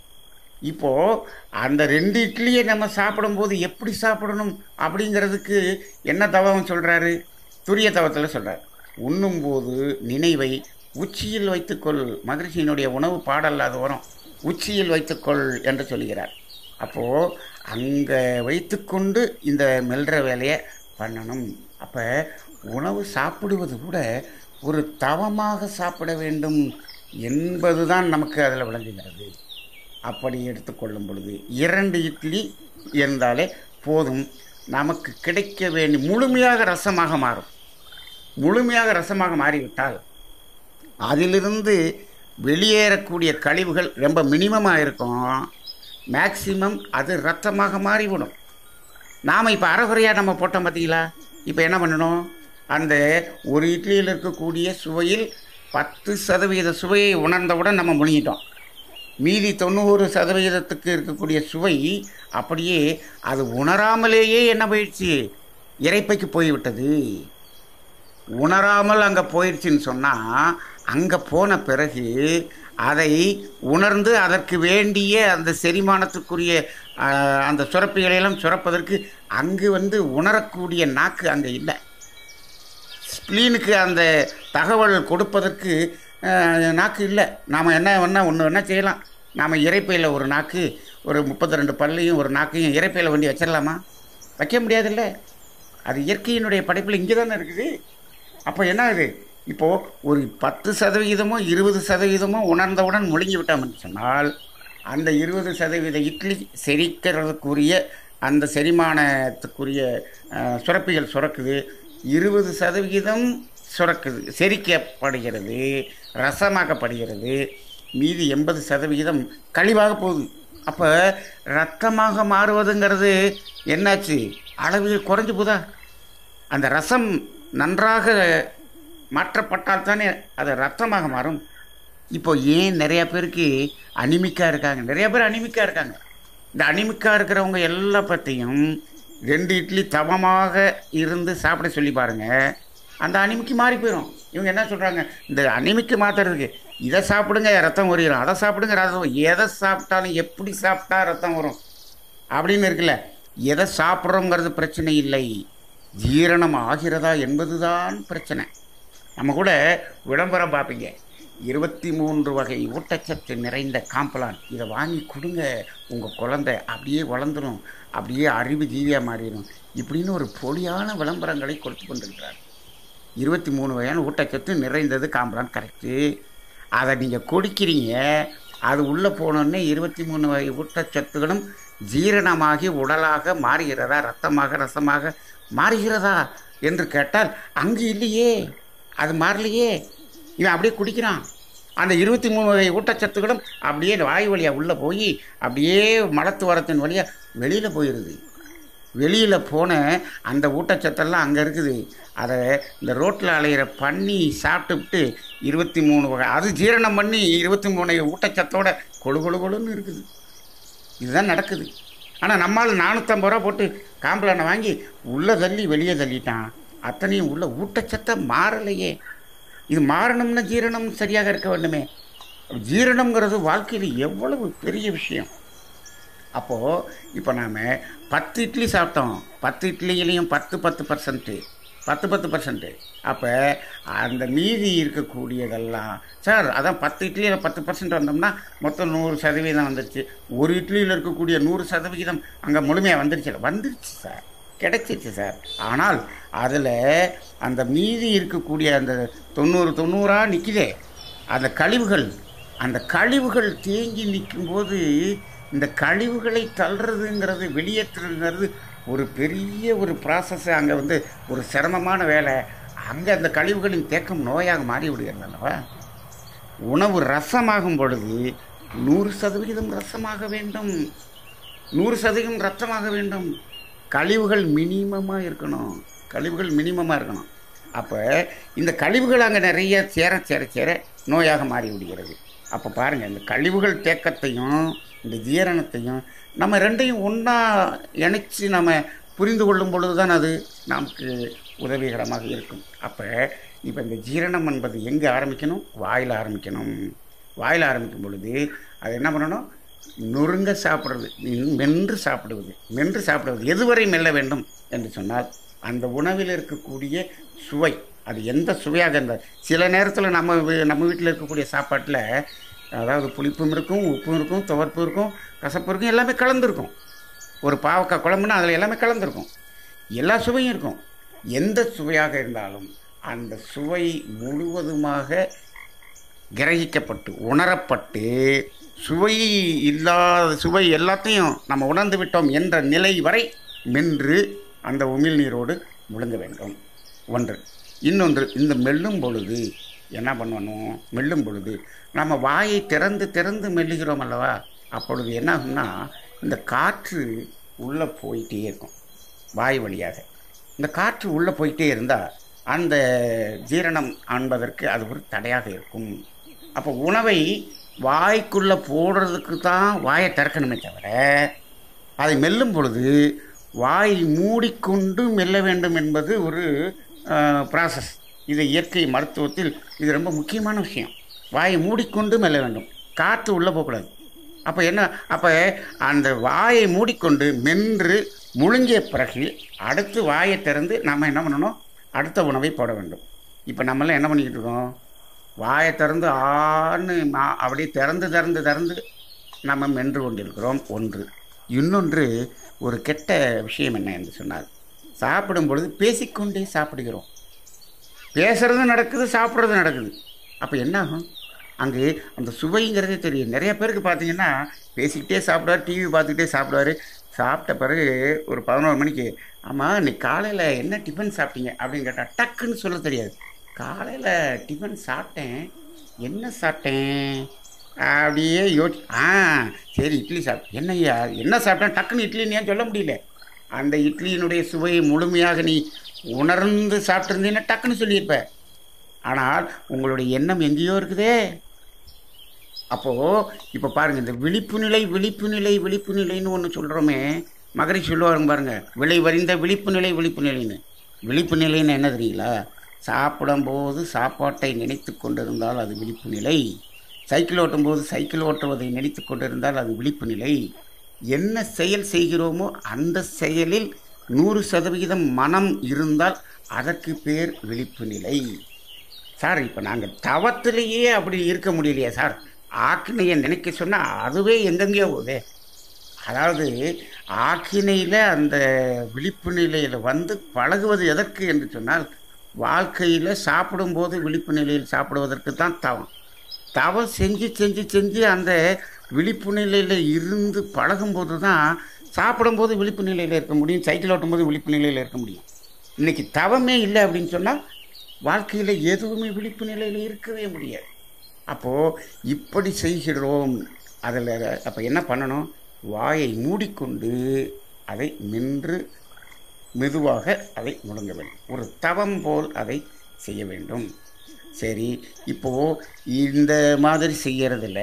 இப்போது அந்த ரெண்டு இட்லியை நம்ம சாப்பிடும்போது எப்படி சாப்பிடணும் அப்படிங்கிறதுக்கு என்ன தவம் சொல்கிறாரு துரிய தவத்தில் சொல்கிறார் உண்ணும்போது நினைவை உச்சியில் வைத்துக்கொள் மகிழ்ச்சியினுடைய உணவு பாடல் அது வரும் உச்சியில் வைத்துக்கொள் என்று சொல்கிறார் அப்போது அங்கே வைத்துக்கொண்டு இந்த மெல்ற வேலையை பண்ணணும் அப்போ உணவு சாப்பிடுவது கூட ஒரு தவமாக சாப்பிட வேண்டும் என்பது தான் நமக்கு அதில் விளங்குகிறது அப்படி எடுத்துக்கொள்ளும் பொழுது இரண்டு இட்லி இருந்தாலே போதும் நமக்கு கிடைக்க வேண்டிய முழுமையாக ரசமாக மாறும் முழுமையாக ரசமாக மாறிவிட்டால் அதிலிருந்து வெளியேறக்கூடிய கழிவுகள் ரொம்ப மினிமமாக இருக்கும் மேக்சிமம் அது ரத்தமாக மாறிவிடும் நாம் இப்போ அறகுறையாக நம்ம போட்டோம் பார்த்தீங்களா இப்போ என்ன பண்ணணும் அந்த ஒரு இட்லியில் இருக்கக்கூடிய சுவையில் பத்து சதவீத சுவையை உணர்ந்தவுடன் நம்ம முழுங்கிட்டோம் மீதி தொண்ணூறு சதவீதத்துக்கு இருக்கக்கூடிய சுவை அப்படியே அது உணராமலேயே என்ன போயிடுச்சு இறைப்பைக்கு போய்விட்டது உணராமல் அங்கே போயிடுச்சுன்னு சொன்னால் அங்கே போன பிறகு அதை உணர்ந்து அதற்கு வேண்டிய அந்த செரிமானத்துக்குரிய அந்த சுரப்பிகளையெல்லாம் சுரப்பதற்கு அங்கு வந்து உணரக்கூடிய நாக்கு அங்கே இல்லை ஸ்ப்ளீனுக்கு அந்த தகவல் கொடுப்பதற்கு நாக்கு இல்லை நாம் என்ன வேணால் ஒன்று வேணால் செய்யலாம் நாம் இறைப்பையில் ஒரு நாக்கு ஒரு முப்பத்தி ரெண்டு பல்லையும் ஒரு நாக்கையும் இறைப்பையில் வண்டி வச்சிடலாமா வைக்க முடியாதுல்ல அது இயற்கையினுடைய படைப்பில் இங்கே தானே இருக்குது அப்போ என்ன இது இப்போது ஒரு பத்து சதவிகிதமோ இருபது சதவீதமோ உணர்ந்தவுடன் முழுங்கி விட்டோம்னு சொன்னால் அந்த இருபது சதவீத இட்லி செரிக்கிறதுக்குரிய அந்த செரிமானத்துக்குரிய சுரப்பிகள் சுரக்குது இருபது சதவிகிதம் சுரக்குது செரிக்கப்படுகிறது ரசமாக்கப்படுகிறது மீதி எண்பது சதவிகிதம் கழிவாக போகுது அப்போ ரத்தமாக மாறுவதுங்கிறது என்னாச்சு அளவு குறைஞ்சு போதா அந்த ரசம் நன்றாக மாற்றப்பட்டால் தானே அது ரத்தமாக மாறும் இப்போ ஏன் நிறைய பேருக்கு அனிமிக்காக இருக்காங்க நிறைய பேர் அனிமிக்காக இருக்காங்க இந்த அனிமிக்காக இருக்கிறவங்க எல்லா பற்றியும் ரெண்டு இட்லி தவமாக இருந்து சாப்பிட சொல்லி பாருங்க அந்த அனிமிக்கு மாறி போயிடும் இவங்க என்ன சொல்கிறாங்க இந்த அனிமிக்கு மாற்றுறதுக்கு இதை சாப்பிடுங்க ரத்தம் உரியிடும் அதை சாப்பிடுங்க ரத்தம் வரும். எதை சாப்பிட்டாலும் எப்படி சாப்பிட்டா ரத்தம் வரும் அப்படின்னு இருக்குல்ல எதை சாப்பிட்றோங்கிறது பிரச்சனை இல்லை ஜீரணம் ஆகிறதா என்பதுதான் பிரச்சனை நம்ம கூட விளம்பரம் பார்ப்பீங்க இருபத்தி மூன்று வகை ஊட்டச்சத்து நிறைந்த காம்பலான் இதை வாங்கி கொடுங்க உங்கள் குழந்தை அப்படியே வளர்ந்துடும் அப்படியே அறிவு ஜீவியாக மாறிடும் இப்படின்னு ஒரு பொலியான விளம்பரங்களை கொடுத்து கொண்டிருக்கிறார் இருபத்தி மூணு வகையான ஊட்டச்சத்து நிறைந்தது காம்பலான் கரெக்டு அதை நீங்கள் குடிக்கிறீங்க அது உள்ளே போனோடனே இருபத்தி மூணு வகை ஊட்டச்சத்துகளும் ஜீரணமாகி உடலாக மாறுகிறதா ரத்தமாக ரசமாக மாறுகிறதா என்று கேட்டால் அங்கு இல்லையே அது மாறலையே இவன் அப்படியே குடிக்கிறான் அந்த இருபத்தி மூணு வகை ஊட்டச்சத்துகளும் அப்படியே வாயு வழியாக உள்ளே போய் அப்படியே மலத்து வரத்தின் வழியாக வெளியில் போயிடுது வெளியில் போன அந்த ஊட்டச்சத்தெல்லாம் அங்கே இருக்குது அதை இந்த ரோட்டில் அலையிற பண்ணி சாப்பிட்டுவிட்டு இருபத்தி மூணு வகை அது ஜீரணம் பண்ணி இருபத்தி மூணு ஊட்டச்சத்தோட கொழு கொழு கொழுன்னு இருக்குது இதுதான் நடக்குது ஆனால் நம்மால் நானூற்றம்பது ரூபா போட்டு காம்பளானை வாங்கி உள்ளே தள்ளி வெளியே தள்ளிட்டான் அத்தனையும் உள்ள ஊட்டச்சத்தை மாறலையே இது மாறணும்னா ஜீரணம் சரியாக இருக்க வேண்டுமே ஜீரணம்ங்கிறது வாழ்க்கையில் எவ்வளவு பெரிய விஷயம் அப்போது இப்போ நாம் பத்து இட்லி சாப்பிட்டோம் பத்து இட்லியிலையும் பத்து பத்து பர்சன்ட்டு பத்து பத்து பர்சன்ட்டு அப்போ அந்த மீதி இருக்கக்கூடியதெல்லாம் சார் அதான் பத்து இட்லியில் பத்து பர்சன்ட் வந்தோம்னா மொத்தம் நூறு சதவீதம் வந்துருச்சு ஒரு இட்லியில் இருக்கக்கூடிய நூறு சதவிகிதம் அங்கே முழுமையாக வந்துருச்சு வந்துருச்சு சார் கிடைச்சிச்சு சார் ஆனால் அதில் அந்த மீதி இருக்கக்கூடிய அந்த தொண்ணூறு தொண்ணூறாக நிற்குதே அந்த கழிவுகள் அந்த கழிவுகள் தேங்கி நிற்கும்போது இந்த கழிவுகளை தள்ளுறதுங்கிறது வெளியேற்றுறதுங்கிறது ஒரு பெரிய ஒரு ப்ராசஸ் அங்கே வந்து ஒரு சிரமமான வேலை அங்கே அந்த கழிவுகளின் தேக்கம் நோயாக மாறி விடுகிறது அல்லவா உணவு ரசமாகும் பொழுது நூறு சதவிகிதம் ரசமாக வேண்டும் நூறு சதவீதம் ரத்தமாக வேண்டும் கழிவுகள் மினிமமாக இருக்கணும் கழிவுகள் மினிமமாக இருக்கணும் அப்போ இந்த கழிவுகள் அங்கே நிறைய சேர சேர சேர நோயாக மாறி விடுகிறது அப்போ பாருங்கள் இந்த கழிவுகள் தேக்கத்தையும் இந்த ஜீரணத்தையும் நம்ம ரெண்டையும் ஒன்றா இணைச்சி நம்ம புரிந்து கொள்ளும் பொழுது தான் அது நமக்கு உதவிகரமாக இருக்கும் அப்போ இப்போ இந்த ஜீரணம் என்பது எங்கே ஆரம்பிக்கணும் வாயில் ஆரம்பிக்கணும் வாயில் ஆரம்பிக்கும் பொழுது அது என்ன பண்ணணும் நொறுங்க சாப்பிடுறது மென்று சாப்பிடுவது மென்று சாப்பிடுவது எதுவரை மெல்ல வேண்டும் என்று சொன்னால் அந்த உணவில் இருக்கக்கூடிய சுவை அது எந்த சுவையாக இருந்தால் சில நேரத்தில் நம்ம வீ- நம்ம வீட்டில் இருக்கக்கூடிய சாப்பாட்டில் அதாவது புளிப்பும் இருக்கும் உப்பும் இருக்கும் துவர்ப்பு இருக்கும் கசப்பு இருக்கும் எல்லாமே கலந்துருக்கும் ஒரு பாவக்காய் குழம்புனா அதில் எல்லாமே கலந்துருக்கும் எல்லா சுவையும் இருக்கும் எந்த சுவையாக இருந்தாலும் அந்த சுவை முழுவதுமாக கிரகிக்கப்பட்டு உணரப்பட்டு சுவை இல்லாத சுவை எல்லாத்தையும் நம்ம உணர்ந்து விட்டோம் என்ற நிலை வரை மென்று அந்த உமிழ்நீரோடு முழுங்க வேண்டும் ஒன்று இன்னொன்று இந்த மெல்லும் பொழுது என்ன பண்ணணும் மெல்லும் பொழுது நம்ம வாயை திறந்து திறந்து மெல்லுகிறோம் அல்லவா அப்பொழுது என்ன ஆகும்னா இந்த காற்று உள்ளே போயிட்டே இருக்கும் வாய் வழியாக இந்த காற்று உள்ளே போயிட்டே இருந்தால் அந்த ஜீரணம் ஆண்பதற்கு அது ஒரு தடையாக இருக்கும் அப்போ உணவை வாய்க்குள்ளே போடுறதுக்கு தான் வாயை திறக்கணுமே தவிர அதை மெல்லும் பொழுது வாய் மூடிக்கொண்டு மெல்ல வேண்டும் என்பது ஒரு ப்ராசஸ் இது இயற்கை மருத்துவத்தில் இது ரொம்ப முக்கியமான விஷயம் வாயை மூடிக்கொண்டு மெல்ல வேண்டும் காற்று உள்ளே போகக்கூடாது அப்போ என்ன அப்போ அந்த வாயை மூடிக்கொண்டு மென்று முழுங்கிய பிறகு அடுத்து வாயை திறந்து நம்ம என்ன பண்ணணும் அடுத்த உணவை போட வேண்டும் இப்போ நம்மளாம் என்ன பண்ணிக்கிட்டு இருக்கோம் வாயை திறந்து ஆன்னு மா- அப்படியே திறந்து திறந்து திறந்து நம்ம மென்று கொண்டிருக்கிறோம் ஒன்று இன்னொன்று ஒரு கெட்ட விஷயம் என்ன என்று சொன்னார் சாப்பிடும் பொழுது பேசிக்கொண்டே சாப்பிடுகிறோம் பேசுறது நடக்குது சாப்பிட்றது நடக்குது அப்போ என்ன ஆகும் அங்கு அந்த சுவைங்கிறதே தெரியும் நிறைய பேருக்கு பார்த்தீங்கன்னா பேசிக்கிட்டே சாப்பிடுவார் டிவி பார்த்துக்கிட்டே சாப்பிடுவார் சாப்பிட்ட பிறகு ஒரு பதினோரு மணிக்கு ஆமாம் இன்னைக்கு காலையில் என்ன டிஃபன் சாப்பிட்டீங்க அப்படின்னு கேட்டால் டக்குன்னு சொல்ல தெரியாது காலையில் டிஃபன் சாப்பிட்டேன் என்ன சாப்பிட்டேன் அப்படியே யோசி ஆ சரி இட்லி சாப்பிட்டேன் என்னய்யா என்ன சாப்பிட்டேன் டக்குன்னு இட்லின்னு ஏன் சொல்ல முடியல அந்த இட்லியினுடைய சுவையை முழுமையாக நீ உணர்ந்து சாப்பிட்ருந்தீங்கன்னா டக்குன்னு சொல்லியிருப்ப ஆனால் உங்களுடைய எண்ணம் எங்கேயோ இருக்குதே அப்போது இப்போ பாருங்கள் இந்த விழிப்பு நிலை விழிப்பு நிலை விழிப்பு நிலைன்னு ஒன்று சொல்கிறோமே மகரி சொல்லுவாருங்க பாருங்க விலை வரிந்த விழிப்பு நிலை விழிப்பு நிலைன்னு விழிப்பு நிலைன்னு என்ன தெரியுங்களா சாப்பிடும்போது சாப்பாட்டை நினைத்து கொண்டிருந்தால் அது விழிப்பு நிலை சைக்கிள் ஓட்டும்போது சைக்கிள் ஓட்டுவதை நினைத்து கொண்டிருந்தால் அது விழிப்பு நிலை என்ன செயல் செய்கிறோமோ அந்த செயலில் நூறு சதவிகிதம் மனம் இருந்தால் அதற்கு பேர் விழிப்பு நிலை சார் இப்போ நாங்கள் தவத்திலேயே அப்படி இருக்க முடியலையா சார் ஆக்கினையை நினைக்க சொன்னால் அதுவே எங்கெங்கேயோ போகுதே அதாவது ஆக்கினையில் அந்த விழிப்பு நிலையில் வந்து பழகுவது எதற்கு என்று சொன்னால் வாழ்க்கையில் சாப்பிடும்போது விழிப்பு நிலையில் சாப்பிடுவதற்கு தான் தவம் தவம் செஞ்சு செஞ்சு செஞ்சு அந்த விழிப்பு நிலையில் இருந்து பழகும்போது தான் சாப்பிடும்போது விழிப்பு நிலையில் இருக்க முடியும் சைக்கிள் ஓட்டும்போது விழிப்பு நிலையில் இருக்க முடியும் இன்றைக்கி தவமே இல்லை அப்படின்னு சொன்னால் வாழ்க்கையில் எதுவுமே விழிப்பு நிலையில் இருக்கவே முடியாது அப்போது இப்படி செய்கிறோம் அதில் அப்போ என்ன பண்ணணும் வாயை மூடிக்கொண்டு அதை மென்று மெதுவாக அதை முழங்க வேண்டும் ஒரு தவம் போல் அதை செய்ய வேண்டும் சரி இப்போது இந்த மாதிரி செய்கிறதுல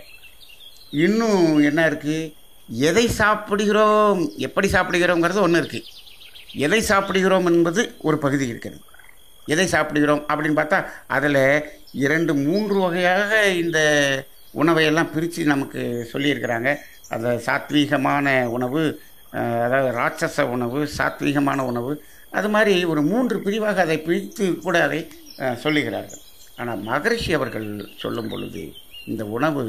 இன்னும் என்ன இருக்குது எதை சாப்பிடுகிறோம் எப்படி சாப்பிடுகிறோங்கிறது ஒன்று இருக்குது எதை சாப்பிடுகிறோம் என்பது ஒரு பகுதி இருக்கிறது எதை சாப்பிடுகிறோம் அப்படின்னு பார்த்தா அதில் இரண்டு மூன்று வகையாக இந்த உணவையெல்லாம் பிரித்து நமக்கு சொல்லியிருக்கிறாங்க அந்த சாத்வீகமான உணவு அஹ், அதாவது ராட்சச உணவு சாத்வீகமான உணவு அது மாதிரி ஒரு மூன்று பிரிவாக அதை பிரித்து கூட அதை அஹ், சொல்லுகிறார்கள் ஆனால் மகரிஷி அவர்கள் சொல்லும் பொழுது இந்த உணவு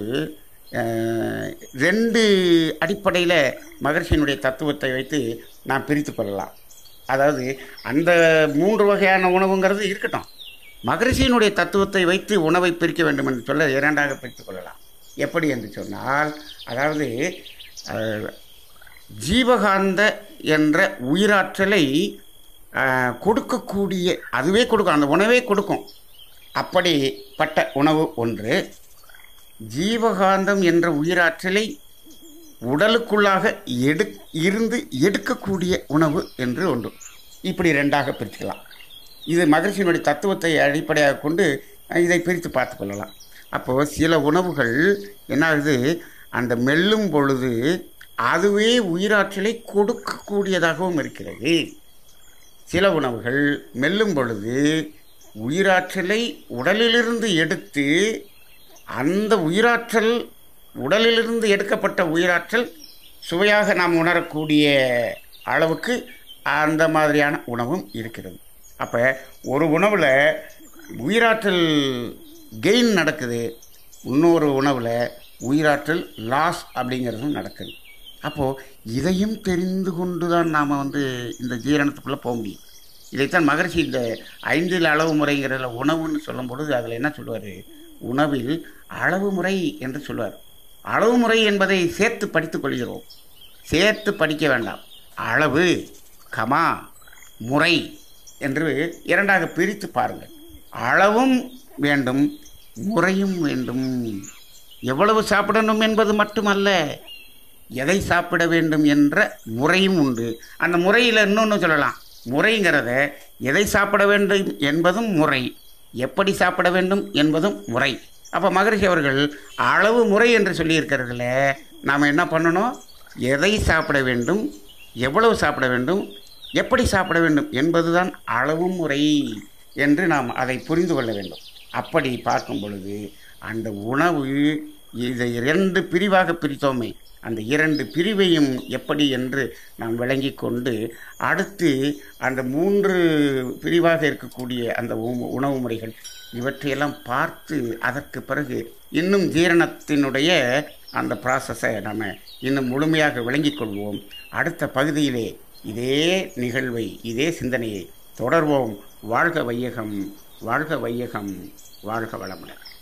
அஹ், ரெண்டு அடிப்படையில் மகரிஷியினுடைய தத்துவத்தை வைத்து நாம் பிரித்து கொள்ளலாம் அதாவது அந்த மூன்று வகையான உணவுங்கிறது இருக்கட்டும் மகரிஷியினுடைய தத்துவத்தை வைத்து உணவை பிரிக்க வேண்டும் என்று சொல்ல இரண்டாக பிரித்துக் கொள்ளலாம் எப்படி என்று சொன்னால் அதாவது அஹ், ஜீவகாந்த என்ற உயிராற்றலை அஹ், கொடுக்கக்கூடிய அதுவே கொடுக்கும் அந்த உணவே கொடுக்கும் அப்படிப்பட்ட உணவு ஒன்று ஜீவகாந்தம் என்ற உயிராற்றலை உடலுக்குள்ளாக எடு இருந்து எடுக்கக்கூடிய உணவு என்று ஒன்று இப்படி ரெண்டாக பிரிச்சுக்கலாம் இது மகிழ்ச்சியினுடைய தத்துவத்தை அடிப்படையாக கொண்டு அஹ், இதை பிரித்து பார்த்து கொள்ளலாம் அப்போது சில உணவுகள் என்ன ஆகுது அந்த மெல்லும் பொழுது அதுவே உயிராற்றலை கொடுக்கக்கூடியதாகவும் இருக்கிறது சில உணவுகள் மெல்லும் பொழுது உயிராற்றலை உடலிலிருந்து எடுத்து அந்த உயிராற்றல் உடலிலிருந்து எடுக்கப்பட்ட உயிராற்றல் சுவையாக நாம் உணரக்கூடிய அளவுக்கு அந்த மாதிரியான உணவும் இருக்கிறது அப்போ ஒரு உணவில் உயிராற்றல் கெயின் நடக்குது இன்னொரு உணவில் உயிராற்றல் லாஸ் அப்படிங்கிறதும் நடக்குது அப்போது இதையும் தெரிந்து கொண்டு தான் நாம் வந்து இந்த ஜீரணத்துக்குள்ளே போக முடியும் இதைத்தான் மகரிஷி இந்த ஐந்தில் அளவு முறைங்கிறதுல உணவுன்னு சொல்லும் பொழுது அதில் என்ன சொல்லுவார் உணவில் அளவு முறை என்று சொல்லுவார் அளவு முறை என்பதை சேர்த்து படித்துக் கொள்கிறோம் சேர்த்து படிக்க வேண்டாம் அளவு கமா முறை என்று இரண்டாக பிரித்து பாருங்கள் அளவும் வேண்டும் முறையும் வேண்டும் எவ்வளவு சாப்பிடணும் என்பது மட்டுமல்ல எதை சாப்பிட வேண்டும் என்ற முறையும் உண்டு அந்த முறையில் இன்னொன்று சொல்லலாம் முறைங்கிறத எதை சாப்பிட வேண்டும் என்பதும் முறை எப்படி சாப்பிட வேண்டும் என்பதும் முறை அப்போ மகரிஷி அவர்கள் அளவு முறை என்று சொல்லியிருக்கிறதுல நாம் என்ன பண்ணணும் எதை சாப்பிட வேண்டும் எவ்வளவு சாப்பிட வேண்டும் எப்படி சாப்பிட வேண்டும் என்பதுதான் அளவு முறை என்று நாம் அதை புரிந்து கொள்ள வேண்டும் அப்படி பார்க்கும் பொழுது அந்த உணவு இதை இரண்டு பிரிவாக பிரித்தோமே அந்த இரண்டு பிரிவையும் எப்படி என்று நாம் விளங்கி கொண்டு அடுத்து அந்த மூன்று பிரிவாக இருக்கக்கூடிய அந்த உ- உணவு முறைகள் இவற்றையெல்லாம் பார்த்து அதற்கு பிறகு இன்னும் ஜீரணத்தினுடைய அந்த ப்ராசஸை நம்ம இன்னும் முழுமையாக விளங்கிக் கொள்வோம் அடுத்த பகுதியிலே இதே நிகழ்வை இதே சிந்தனையை தொடர்வோம் வாழ்க வையகம் வாழ்க வையகம் வாழ்க வளமுடன்